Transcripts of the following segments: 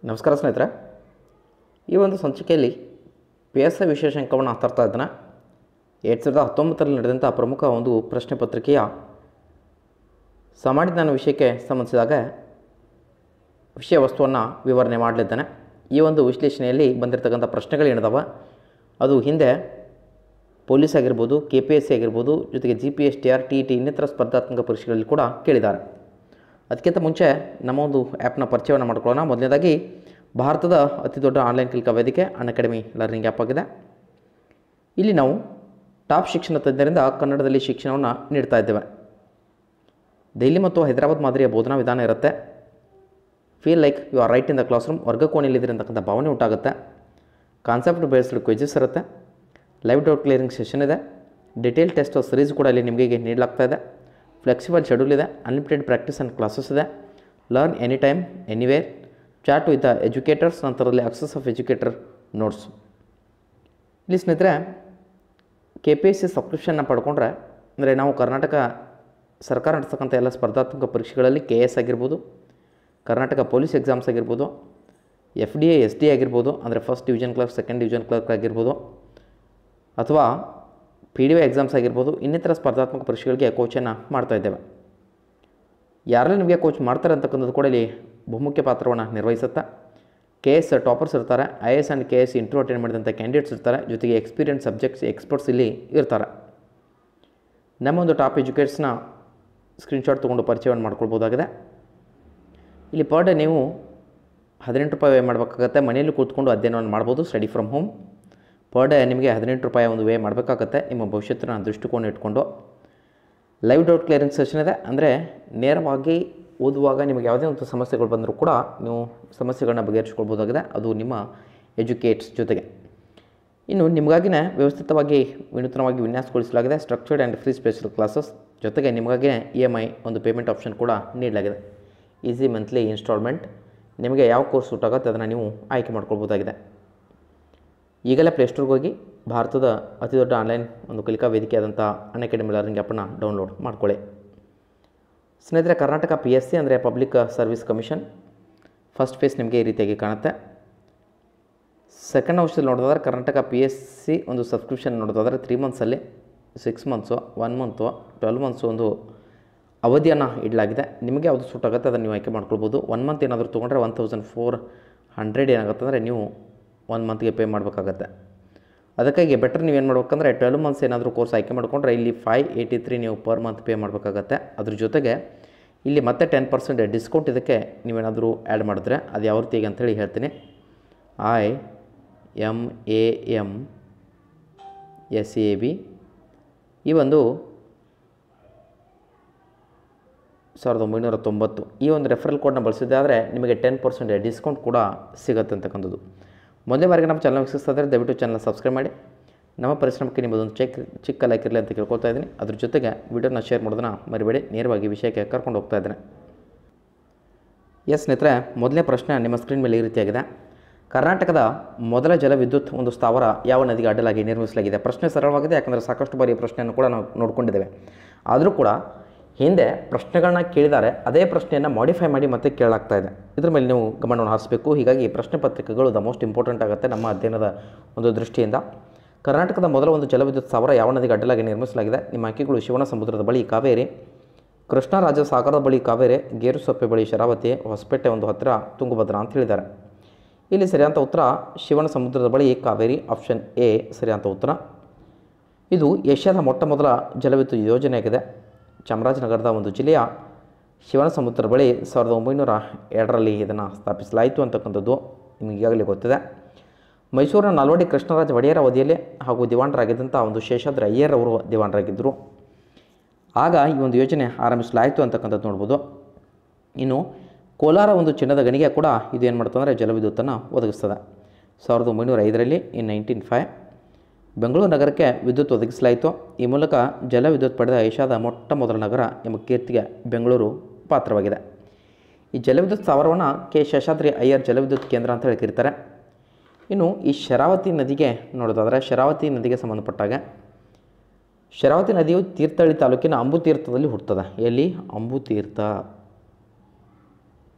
ನಮಸ್ಕಾರ ಸ್ನೇಹಿತರೆ ಈ ಒಂದು ಸಂಚಿಕೆಯಲ್ಲಿ ಪಿ ಎಸ್ ಐ ವಿಶೇಷ ಅಂಕವನ್ನು ತರ್ತಾ ಇದ್ದಾನೆ ಎರಡು ಸಾವಿರದ ಹತ್ತೊಂಬತ್ತರಲ್ಲಿ ನಡೆದಂಥ ಪ್ರಮುಖ ಒಂದು ಪ್ರಶ್ನೆ ಪತ್ರಿಕೆಯ ಸಮಾಜ ಜ್ಞಾನ ವಿಷಯಕ್ಕೆ ಸಂಬಂಧಿಸಿದಾಗ ವಿಷಯ ವಸ್ತುವನ್ನು ವಿವರಣೆ ಮಾಡಲಿದ್ದಾನೆ ಈ ಒಂದು ವಿಶ್ಲೇಷಣೆಯಲ್ಲಿ ಬಂದಿರತಕ್ಕಂಥ ಪ್ರಶ್ನೆಗಳೇನಿದಾವೆ ಅದು ಹಿಂದೆ ಪೊಲೀಸ್ ಆಗಿರ್ಬೋದು ಕೆ ಪಿ ಎಸ್ ಸಿ ಆಗಿರ್ಬೋದು ಜೊತೆಗೆ G P S T R T E T ಇನ್ನಿತರ ಸ್ಪರ್ಧಾತ್ಮಕ ಪರೀಕ್ಷೆಗಳಲ್ಲಿ ಕೂಡ ಕೇಳಿದ್ದಾರೆ ಅದಕ್ಕಿಂತ ಮುಂಚೆ ನಮ್ಮ ಒಂದು ಆ್ಯಪ್ನ ಪರಿಚಯವನ್ನು ಮಾಡ್ಕೊಳ್ಳೋಣ ಮೊದಲನೇದಾಗಿ ಭಾರತದ ಅತಿ ದೊಡ್ಡ ಆನ್ಲೈನ್ ಕಲಿಕಾ ವೇದಿಕೆ ಅನ್ ಅಕಾಡೆಮಿ ಲರ್ನಿಂಗ್ ಆ್ಯಪ್ ಆಗಿದೆ ಇಲ್ಲಿ ನಾವು ಟಾಪ್ ಶಿಕ್ಷಣ ತಜ್ಞರಿಂದ ಕನ್ನಡದಲ್ಲಿ ಶಿಕ್ಷಣವನ್ನು ನೀಡ್ತಾ ಇದ್ದೇವೆ ದೆಹಲಿ ಮತ್ತು ಹೈದರಾಬಾದ್ ಮಾದರಿಯ ಬೋಧನಾ ವಿಧಾನ ಇರುತ್ತೆ feel like you are right in the classroom ವರ್ಗ ಕೋಣೆಯಲ್ಲಿದ್ದೀರಿ ಅಂತಕ್ಕಂಥ ಭಾವನೆ ಉಂಟಾಗುತ್ತೆ ಕಾನ್ಸೆಪ್ಟ್ ಬೇಸ್ಡ್ ಕ್ವಿಜಸ್ ಇರುತ್ತೆ ಲೈವ್ ಡೌಟ್ ಕ್ಲಿಯರಿಂಗ್ ಸೆಷನ್ ಇದೆ ಡಿಟೇಲ್ ಟೆಸ್ಟ್ ಸೀರೀಸ್ ಕೂಡ ಇಲ್ಲಿ ನಿಮಗೆ ನೀಡಲಾಗ್ತಾ ಇದೆ ಫ್ಲೆಕ್ಸಿಬಲ್ ಶೆಡ್ಯೂಲ್ ಇದೆ ಅನ್ಲಿಮಿಟೆಡ್ ಪ್ರಾಕ್ಟೀಸ್ ಆ್ಯಂಡ್ ಕ್ಲಾಸಸ್ ಇದೆ learn any time anywhere chat with the educators ನಂತರದಲ್ಲಿ ಅಕ್ಸಸ್ ಆಫ್ ಎಜುಕೇಟರ್ ನೋಟ್ಸ್ ಇಲ್ಲಿ ಸ್ನೇಹಿತರೆ ಕೆ ಪಿ ಎಸ್ ಸಿ ಸಬ್ಸ್ಕ್ರಿಪ್ಷನ್ನ ಪಡ್ಕೊಂಡ್ರೆ ಅಂದರೆ ನಾವು ಕರ್ನಾಟಕ ಸರ್ಕಾರ ನಡೆಸ್ತಕ್ಕಂಥ ಎಲ್ಲ ಸ್ಪರ್ಧಾತ್ಮಕ ಪರೀಕ್ಷೆಗಳಲ್ಲಿ ಕೆ ಎಸ್ ಆಗಿರ್ಬೋದು ಕರ್ನಾಟಕ ಪೊಲೀಸ್ ಎಕ್ಸಾಮ್ಸ್ ಆಗಿರ್ಬೋದು F D A S D ಆಗಿರ್ಬೋದು ಅಂದರೆ first division clerk second division clerk ಆಗಿರ್ಬೋದು ಅಥವಾ ಪಿ ಡಿ ಒ ಎಕ್ಸಾಮ್ಸ್ ಆಗಿರ್ಬೋದು ಇನ್ನಿತರ ಸ್ಪರ್ಧಾತ್ಮಕ ಪರೀಕ್ಷೆಗಳಿಗೆ ಕೋಚನ್ನು ಮಾಡ್ತಾ ಇದ್ದೇವೆ ಯಾರೆಲ್ಲ ನಿಮಗೆ ಕೋಚ್ ಮಾಡ್ತಾರೆ ಅಂತಕ್ಕಂಥದ್ದು ಕೂಡ ಇಲ್ಲಿ ಬಹುಮುಖ್ಯ ಪಾತ್ರವನ್ನು ನಿರ್ವಹಿಸುತ್ತೆ ಕೆ ಎಸ್ ಟಾಪರ್ಸ್ ಇರ್ತಾರೆ I S and K S ಇಂಟ್ರೂ ಅಟೆಂಡ್ ಮಾಡಿದಂಥ ಕ್ಯಾಂಡಿಡೇಟ್ಸ್ ಇರ್ತಾರೆ ಜೊತೆಗೆ ಎಕ್ಸ್ಪೀರಿಯನ್ಸ್ ಸಬ್ಜೆಕ್ಟ್ಸ್ ಎಕ್ಸ್ಪರ್ಟ್ಸ್ ಇಲ್ಲಿ ಇರ್ತಾರೆ ನಮ್ಮ ಒಂದು ಟಾಪ್ ಎಜುಕೇಟ್ಸ್ನ ಸ್ಕ್ರೀನ್ಶಾಟ್ ತೊಗೊಂಡು ಪರಿಚಯವನ್ನು ಮಾಡ್ಕೊಳ್ಬೋದಾಗಿದೆ ಇಲ್ಲಿ ಪರ್ ಡೇ ನೀವು ಹದಿನೆಂಟು ರೂಪಾಯಿ ವೇ ಮಾಡಬೇಕಾಗತ್ತೆ ಮನೆಯಲ್ಲಿ ಕೂತ್ಕೊಂಡು ಅಧ್ಯಯನವನ್ನು ಮಾಡ್ಬೋದು study from home per day ನಿಮಗೆ ಹದಿನೆಂಟು ರೂಪಾಯಿ ಒಂದು ವೇ ಮಾಡಬೇಕಾಗತ್ತೆ ನಿಮ್ಮ ಭವಿಷ್ಯತ್ತನ್ನು ದೃಷ್ಟಿಕೋನ ಇಟ್ಕೊಂಡು ಲೈವ್ ಡೌಟ್ ಕ್ಲಿಯರಿಂಗ್ ಸೆಷನ್ ಇದೆ ಅಂದರೆ ನೇರವಾಗಿ ಓದುವಾಗ ನಿಮಗೆ ಯಾವುದೇ ಒಂದು ಸಮಸ್ಯೆಗಳು ಬಂದರೂ ಕೂಡ ನೀವು ಸಮಸ್ಯೆಗಳನ್ನ ಬಗೆಹರಿಸ್ಕೊಳ್ಬೋದಾಗಿದೆ ಅದು ನಿಮ್ಮ ಎಜುಕೇಟ್ಸ್ ಜೊತೆಗೆ ಇನ್ನು ನಿಮಗಾಗಿನೇ ವ್ಯವಸ್ಥಿತವಾಗಿ ವಿನೂತನವಾಗಿ ವಿನ್ಯಾಸಗೊಳಿಸಲಾಗಿದೆ structured and free special classes ಜೊತೆಗೆ ನಿಮಗಾಗಿನೇ ಇ ಎಮ್ ಐ ಒಂದು ಪೇಮೆಂಟ್ ಆಪ್ಷನ್ ಕೂಡ ನೀಡಲಾಗಿದೆ ಈಸಿ ಮಂತ್ಲಿ ಇನ್ಸ್ಟಾಲ್ಮೆಂಟ್ ನಿಮಗೆ ಯಾವ ಕೋರ್ಸ್ ಸೂಟ್ ಆಗುತ್ತೆ ಅದನ್ನು ನೀವು ಆಯ್ಕೆ ಮಾಡ್ಕೊಳ್ಬೋದಾಗಿದೆ ಈಗಲೇ ಪ್ಲೇಸ್ಟೋರ್ಗೆ ಹೋಗಿ ಭಾರತದ ಅತಿ ದೊಡ್ಡ ಆನ್ಲೈನ್ ಒಂದು ಕಲಿಕಾ ವೇದಿಕೆಯಾದಂಥ ಅನ್ ಅಕಾಡೆಮಿ ಲರ್ನಿಂಗ್ ಆ್ಯಪನ್ನು ಡೌನ್ಲೋಡ್ ಮಾಡ್ಕೊಳ್ಳಿ ಸ್ನೇಹಿತರೆ ಕರ್ನಾಟಕ ಪಿ ಎಸ್ ಸಿ ಅಂದರೆ public service commission first phase ನಿಮಗೆ ಈ ರೀತಿಯಾಗಿ ಕಾಣುತ್ತೆ ಸೆಕೆಂಡ್ ಹೌಸಲ್ಲಿ ನೋಡೋದಾದ್ರೆ ಕರ್ನಾಟಕ ಪಿ ಎಸ್ ಸಿ ಒಂದು ಸಬ್ಸ್ಕ್ರಿಪ್ಷನ್ ನೋಡೋದಾದ್ರೆ ತ್ರೀ ಮಂತ್ಸಲ್ಲಿ six months one month twelve months ಒಂದು ಅವಧಿಯನ್ನು ಇಡಲಾಗಿದೆ ನಿಮಗೆ ಯಾವುದು ಸೂಟ್ ಆಗುತ್ತೆ ಅದನ್ನು ನೀವು ಆಯ್ಕೆ ಮಾಡ್ಕೊಳ್ಬೋದು ಒನ್ ಮಂತ್ ಏನಾದರೂ ತೊಗೊಂಡ್ರೆ ಒನ್ ತೌಸಂಡ್ ಫೋರ್ ಹಂಡ್ರೆಡ್ ಏನಾಗುತ್ತೆ ಅಂದರೆ ನೀವು ಒನ್ ಮಂತ್ಗೆ ಪೇ ಮಾಡಬೇಕಾಗತ್ತೆ ಅದಕ್ಕಾಗಿ ಬೆಟರ್ ನೀವೇನು ಮಾಡ್ಬೇಕಂದ್ರೆ ಟ್ವೆಲ್ ಮಂತ್ಸ್ ಏನಾದರೂ ಕೋರ್ಸ್ ಆಯ್ಕೆ ಮಾಡಿಕೊಂಡ್ರೆ ಇಲ್ಲಿ ಫೈವ್ ಏಯ್ಟಿ ತ್ರೀ ನೀವು ಪರ್ ಮಂತ್ ಪೇ ಮಾಡಬೇಕಾಗತ್ತೆ ಅದ್ರ ಜೊತೆಗೆ ಇಲ್ಲಿ ಮತ್ತೆ ಟೆನ್ ಪರ್ಸೆಂಟ್ ಡಿಸ್ಕೌಂಟ್ ಇದಕ್ಕೆ ನೀವೇನಾದರೂ ಆ್ಯಡ್ ಮಾಡಿದ್ರೆ ಅದು ಯಾವ ರೀತಿಗೆ ಅಂಥೇಳಿ ಹೇಳ್ತೀನಿ I M A M S A B ಈ ಒಂದು ಸಾವಿರದ ಒಂಬೈನೂರ ತೊಂಬತ್ತು ಈ ಒಂದು ರೆಫರಲ್ ಕೋಡ್ನ ಬಳಸಿದ್ದೆ ಆದರೆ ನಿಮಗೆ ಟೆನ್ ಪರ್ಸೆಂಟ್ ಡಿಸ್ಕೌಂಟ್ ಕೂಡ ಸಿಗುತ್ತೆ ಅಂತಕ್ಕಂಥದ್ದು ಮೊದಲೇ ಬಾರಿಗೆ ನಮ್ಮ ಚಾನಲ್ ವೀಕ್ಷಿಸ್ತಾ ಇದ್ದರೆ ದಯವಿಟ್ಟು ಚಾನಲ್ ಸಬ್ಸ್ಕ್ರೈಬ್ ಮಾಡಿ ನಮ್ಮ ಪರಿಶ್ರಮಕ್ಕೆ ನಿಮ್ಮದೊಂದು ಚೆಕ್ ಚಿಕ್ಕ ಲೈಕ್ ಇರಲಿ ಅಂತ ಕೇಳ್ಕೊಳ್ತಾ ಇದ್ದೀನಿ ಅದ್ರ ಜೊತೆಗೆ ವಿಡಿಯೋನ ಶೇರ್ ಮಾಡೋದನ್ನ ಮರಿಬೇಡಿ ನೇರವಾಗಿ ವಿಷಯಕ್ಕೆ ಕರ್ಕೊಂಡು ಹೋಗ್ತಾ ಇದ್ದೇನೆ ಎಸ್ ಸ್ನೇಹಿತರೆ ಮೊದಲನೇ ಪ್ರಶ್ನೆ ನಿಮ್ಮ ಸ್ಕ್ರೀನ್ ಮೇಲೆ ಈ ರೀತಿಯಾಗಿದೆ ಕರ್ನಾಟಕದ ಮೊದಲ ಜಲವಿದ್ಯುತ್ ಒಂದು ಸ್ಥಾವರ ಯಾವ ನದಿಗೆ ಅಡ್ಡಲಾಗಿ ನಿರ್ಮಿಸಲಾಗಿದೆ ಪ್ರಶ್ನೆ ಸರಳವಾಗಿದೆ ಯಾಕಂದರೆ ಸಾಕಷ್ಟು ಬಾರಿ ಈ ಪ್ರಶ್ನೆಯನ್ನು ಕೂಡ ನಾವು ನೋಡ್ಕೊಂಡಿದ್ದೇವೆ ಆದರೂ ಕೂಡ ಹಿಂದೆ ಪ್ರಶ್ನೆಗಳನ್ನ ಕೇಳಿದ್ದಾರೆ ಅದೇ ಪ್ರಶ್ನೆಯನ್ನು ಮಾಡಿಫೈ ಮಾಡಿ ಮತ್ತೆ ಕೇಳಲಾಗ್ತಾ ಇದೆ ಇದ್ರ ಮೇಲೆ ನೀವು ಗಮನವನ್ನು ಹರಿಸಬೇಕು ಹೀಗಾಗಿ ಪ್ರಶ್ನೆ ಪತ್ರಿಕೆಗಳು ದ ಮೋಸ್ಟ್ ಇಂಪಾರ್ಟೆಂಟ್ ಆಗುತ್ತೆ ನಮ್ಮ ಅಧ್ಯಯನದ ಒಂದು ದೃಷ್ಟಿಯಿಂದ ಕರ್ನಾಟಕದ ಮೊದಲ ಒಂದು ಜಲವಿದ್ಯುತ್ ಸ್ಥಾವರ ಯಾವ ನದಿಗೆ ಅಡ್ಡಲಾಗಿ ನಿರ್ಮಿಸಲಾಗಿದೆ ನಿಮ್ಮ ಆಯ್ಕೆಗಳು ಶಿವನ ಸಮುದ್ರದ ಬಳಿ ಕಾವೇರಿ ಕೃಷ್ಣರಾಜ ಸಾಗರದ ಬಳಿ ಕಾವೇರಿ ಗೇರುಸೊಪ್ಪೆ ಬಳಿ ಶರಾವತಿ ಹೊಸಪೇಟೆ ಒಂದು ಹತ್ತಿರ ತುಂಗಭದ್ರಾ ಅಂತ ಹೇಳಿದ್ದಾರೆ ಇಲ್ಲಿ ಸರಿಯಾದ ಉತ್ತರ ಶಿವನ ಸಮುದ್ರದ ಬಳಿ ಕಾವೇರಿ ಆಪ್ಷನ್ ಎ ಸರಿಯಾದ ಉತ್ತರ ಇದು ಏಷ್ಯಾದ ಮೊಟ್ಟ ಮೊದಲ ಜಲವಿದ್ಯುತ್ ಯೋಜನೆಯಾಗಿದೆ ಚಾಮರಾಜನಗರದ ಒಂದು ಜಿಲ್ಲೆಯ ಶಿವನ ಸಮುದ್ರ ಬಳಿ ಸಾವಿರದ ಒಂಬೈನೂರ ಎರಡರಲ್ಲಿ ಇದನ್ನು ಸ್ಥಾಪಿಸಲಾಯಿತು ಅಂತಕ್ಕಂಥದ್ದು ನಿಮಗೆ ಈಗಾಗಲೇ ಗೊತ್ತಿದೆ ಮೈಸೂರಿನ ನಾಲ್ವಡಿ ಕೃಷ್ಣರಾಜ ಒಡೆಯರ ಅವಧಿಯಲ್ಲಿ ಹಾಗೂ ದಿವಾಣರಾಗಿದ್ದಂಥ ಒಂದು ಶೇಷಾದ್ರಿ ಅಯ್ಯರ್ ಅವರು ದಿವಾಣರಾಗಿದ್ದರು ಆಗ ಈ ಒಂದು ಯೋಜನೆ ಆರಂಭಿಸಲಾಯಿತು ಅಂತಕ್ಕಂಥದ್ದು ನೋಡ್ಬೋದು ಇನ್ನು ಕೋಲಾರ ಒಂದು ಚಿನ್ನದ ಗಣಿಗೆ ಕೂಡ ಇದು ಏನು ಮಾಡ್ತಂದರೆ ಜಲವಿದ್ಯುತ್ತನ್ನು ಒದಗಿಸ್ತದೆ ಸಾವಿರದ ಒಂಬೈನೂರ ಐದರಲ್ಲಿ ಇನ್ ನೈನ್ಟೀನ್ ಫೈವ್ ಬೆಂಗಳೂರು ನಗರಕ್ಕೆ ವಿದ್ಯುತ್ ಒದಗಿಸಲಾಯಿತು ಈ ಮೂಲಕ ಜಲವಿದ್ಯುತ್ ಪಡೆದ ಏಷ್ಯಾದ ಮೊಟ್ಟ ಮೊದಲ ನಗರ ಎಂಬ ಕೀರ್ತಿಗೆ ಬೆಂಗಳೂರು ಪಾತ್ರವಾಗಿದೆ ಈ ಜಲವಿದ್ಯುತ್ ಸ್ಥಾವರವನ್ನು ಕೆ ಶೇಷಾದ್ರಿ ಅಯ್ಯರ್ ಜಲವಿದ್ಯುತ್ ಕೇಂದ್ರ ಅಂತ ಹೇಳಿ ಕರೀತಾರೆ ಇನ್ನು ಈ ಶರಾವತಿ ನದಿಗೆ ನೋಡೋದಾದರೆ ಶರಾವತಿ ನದಿಗೆ ಸಂಬಂಧಪಟ್ಟಾಗ ಶರಾವತಿ ನದಿಯು ತೀರ್ಥಹಳ್ಳಿ ತಾಲೂಕಿನ ಅಂಬುತೀರ್ಥದಲ್ಲಿ ಹುಟ್ಟುತ್ತದೆ ಎಲ್ಲಿ ಅಂಬುತೀರ್ಥ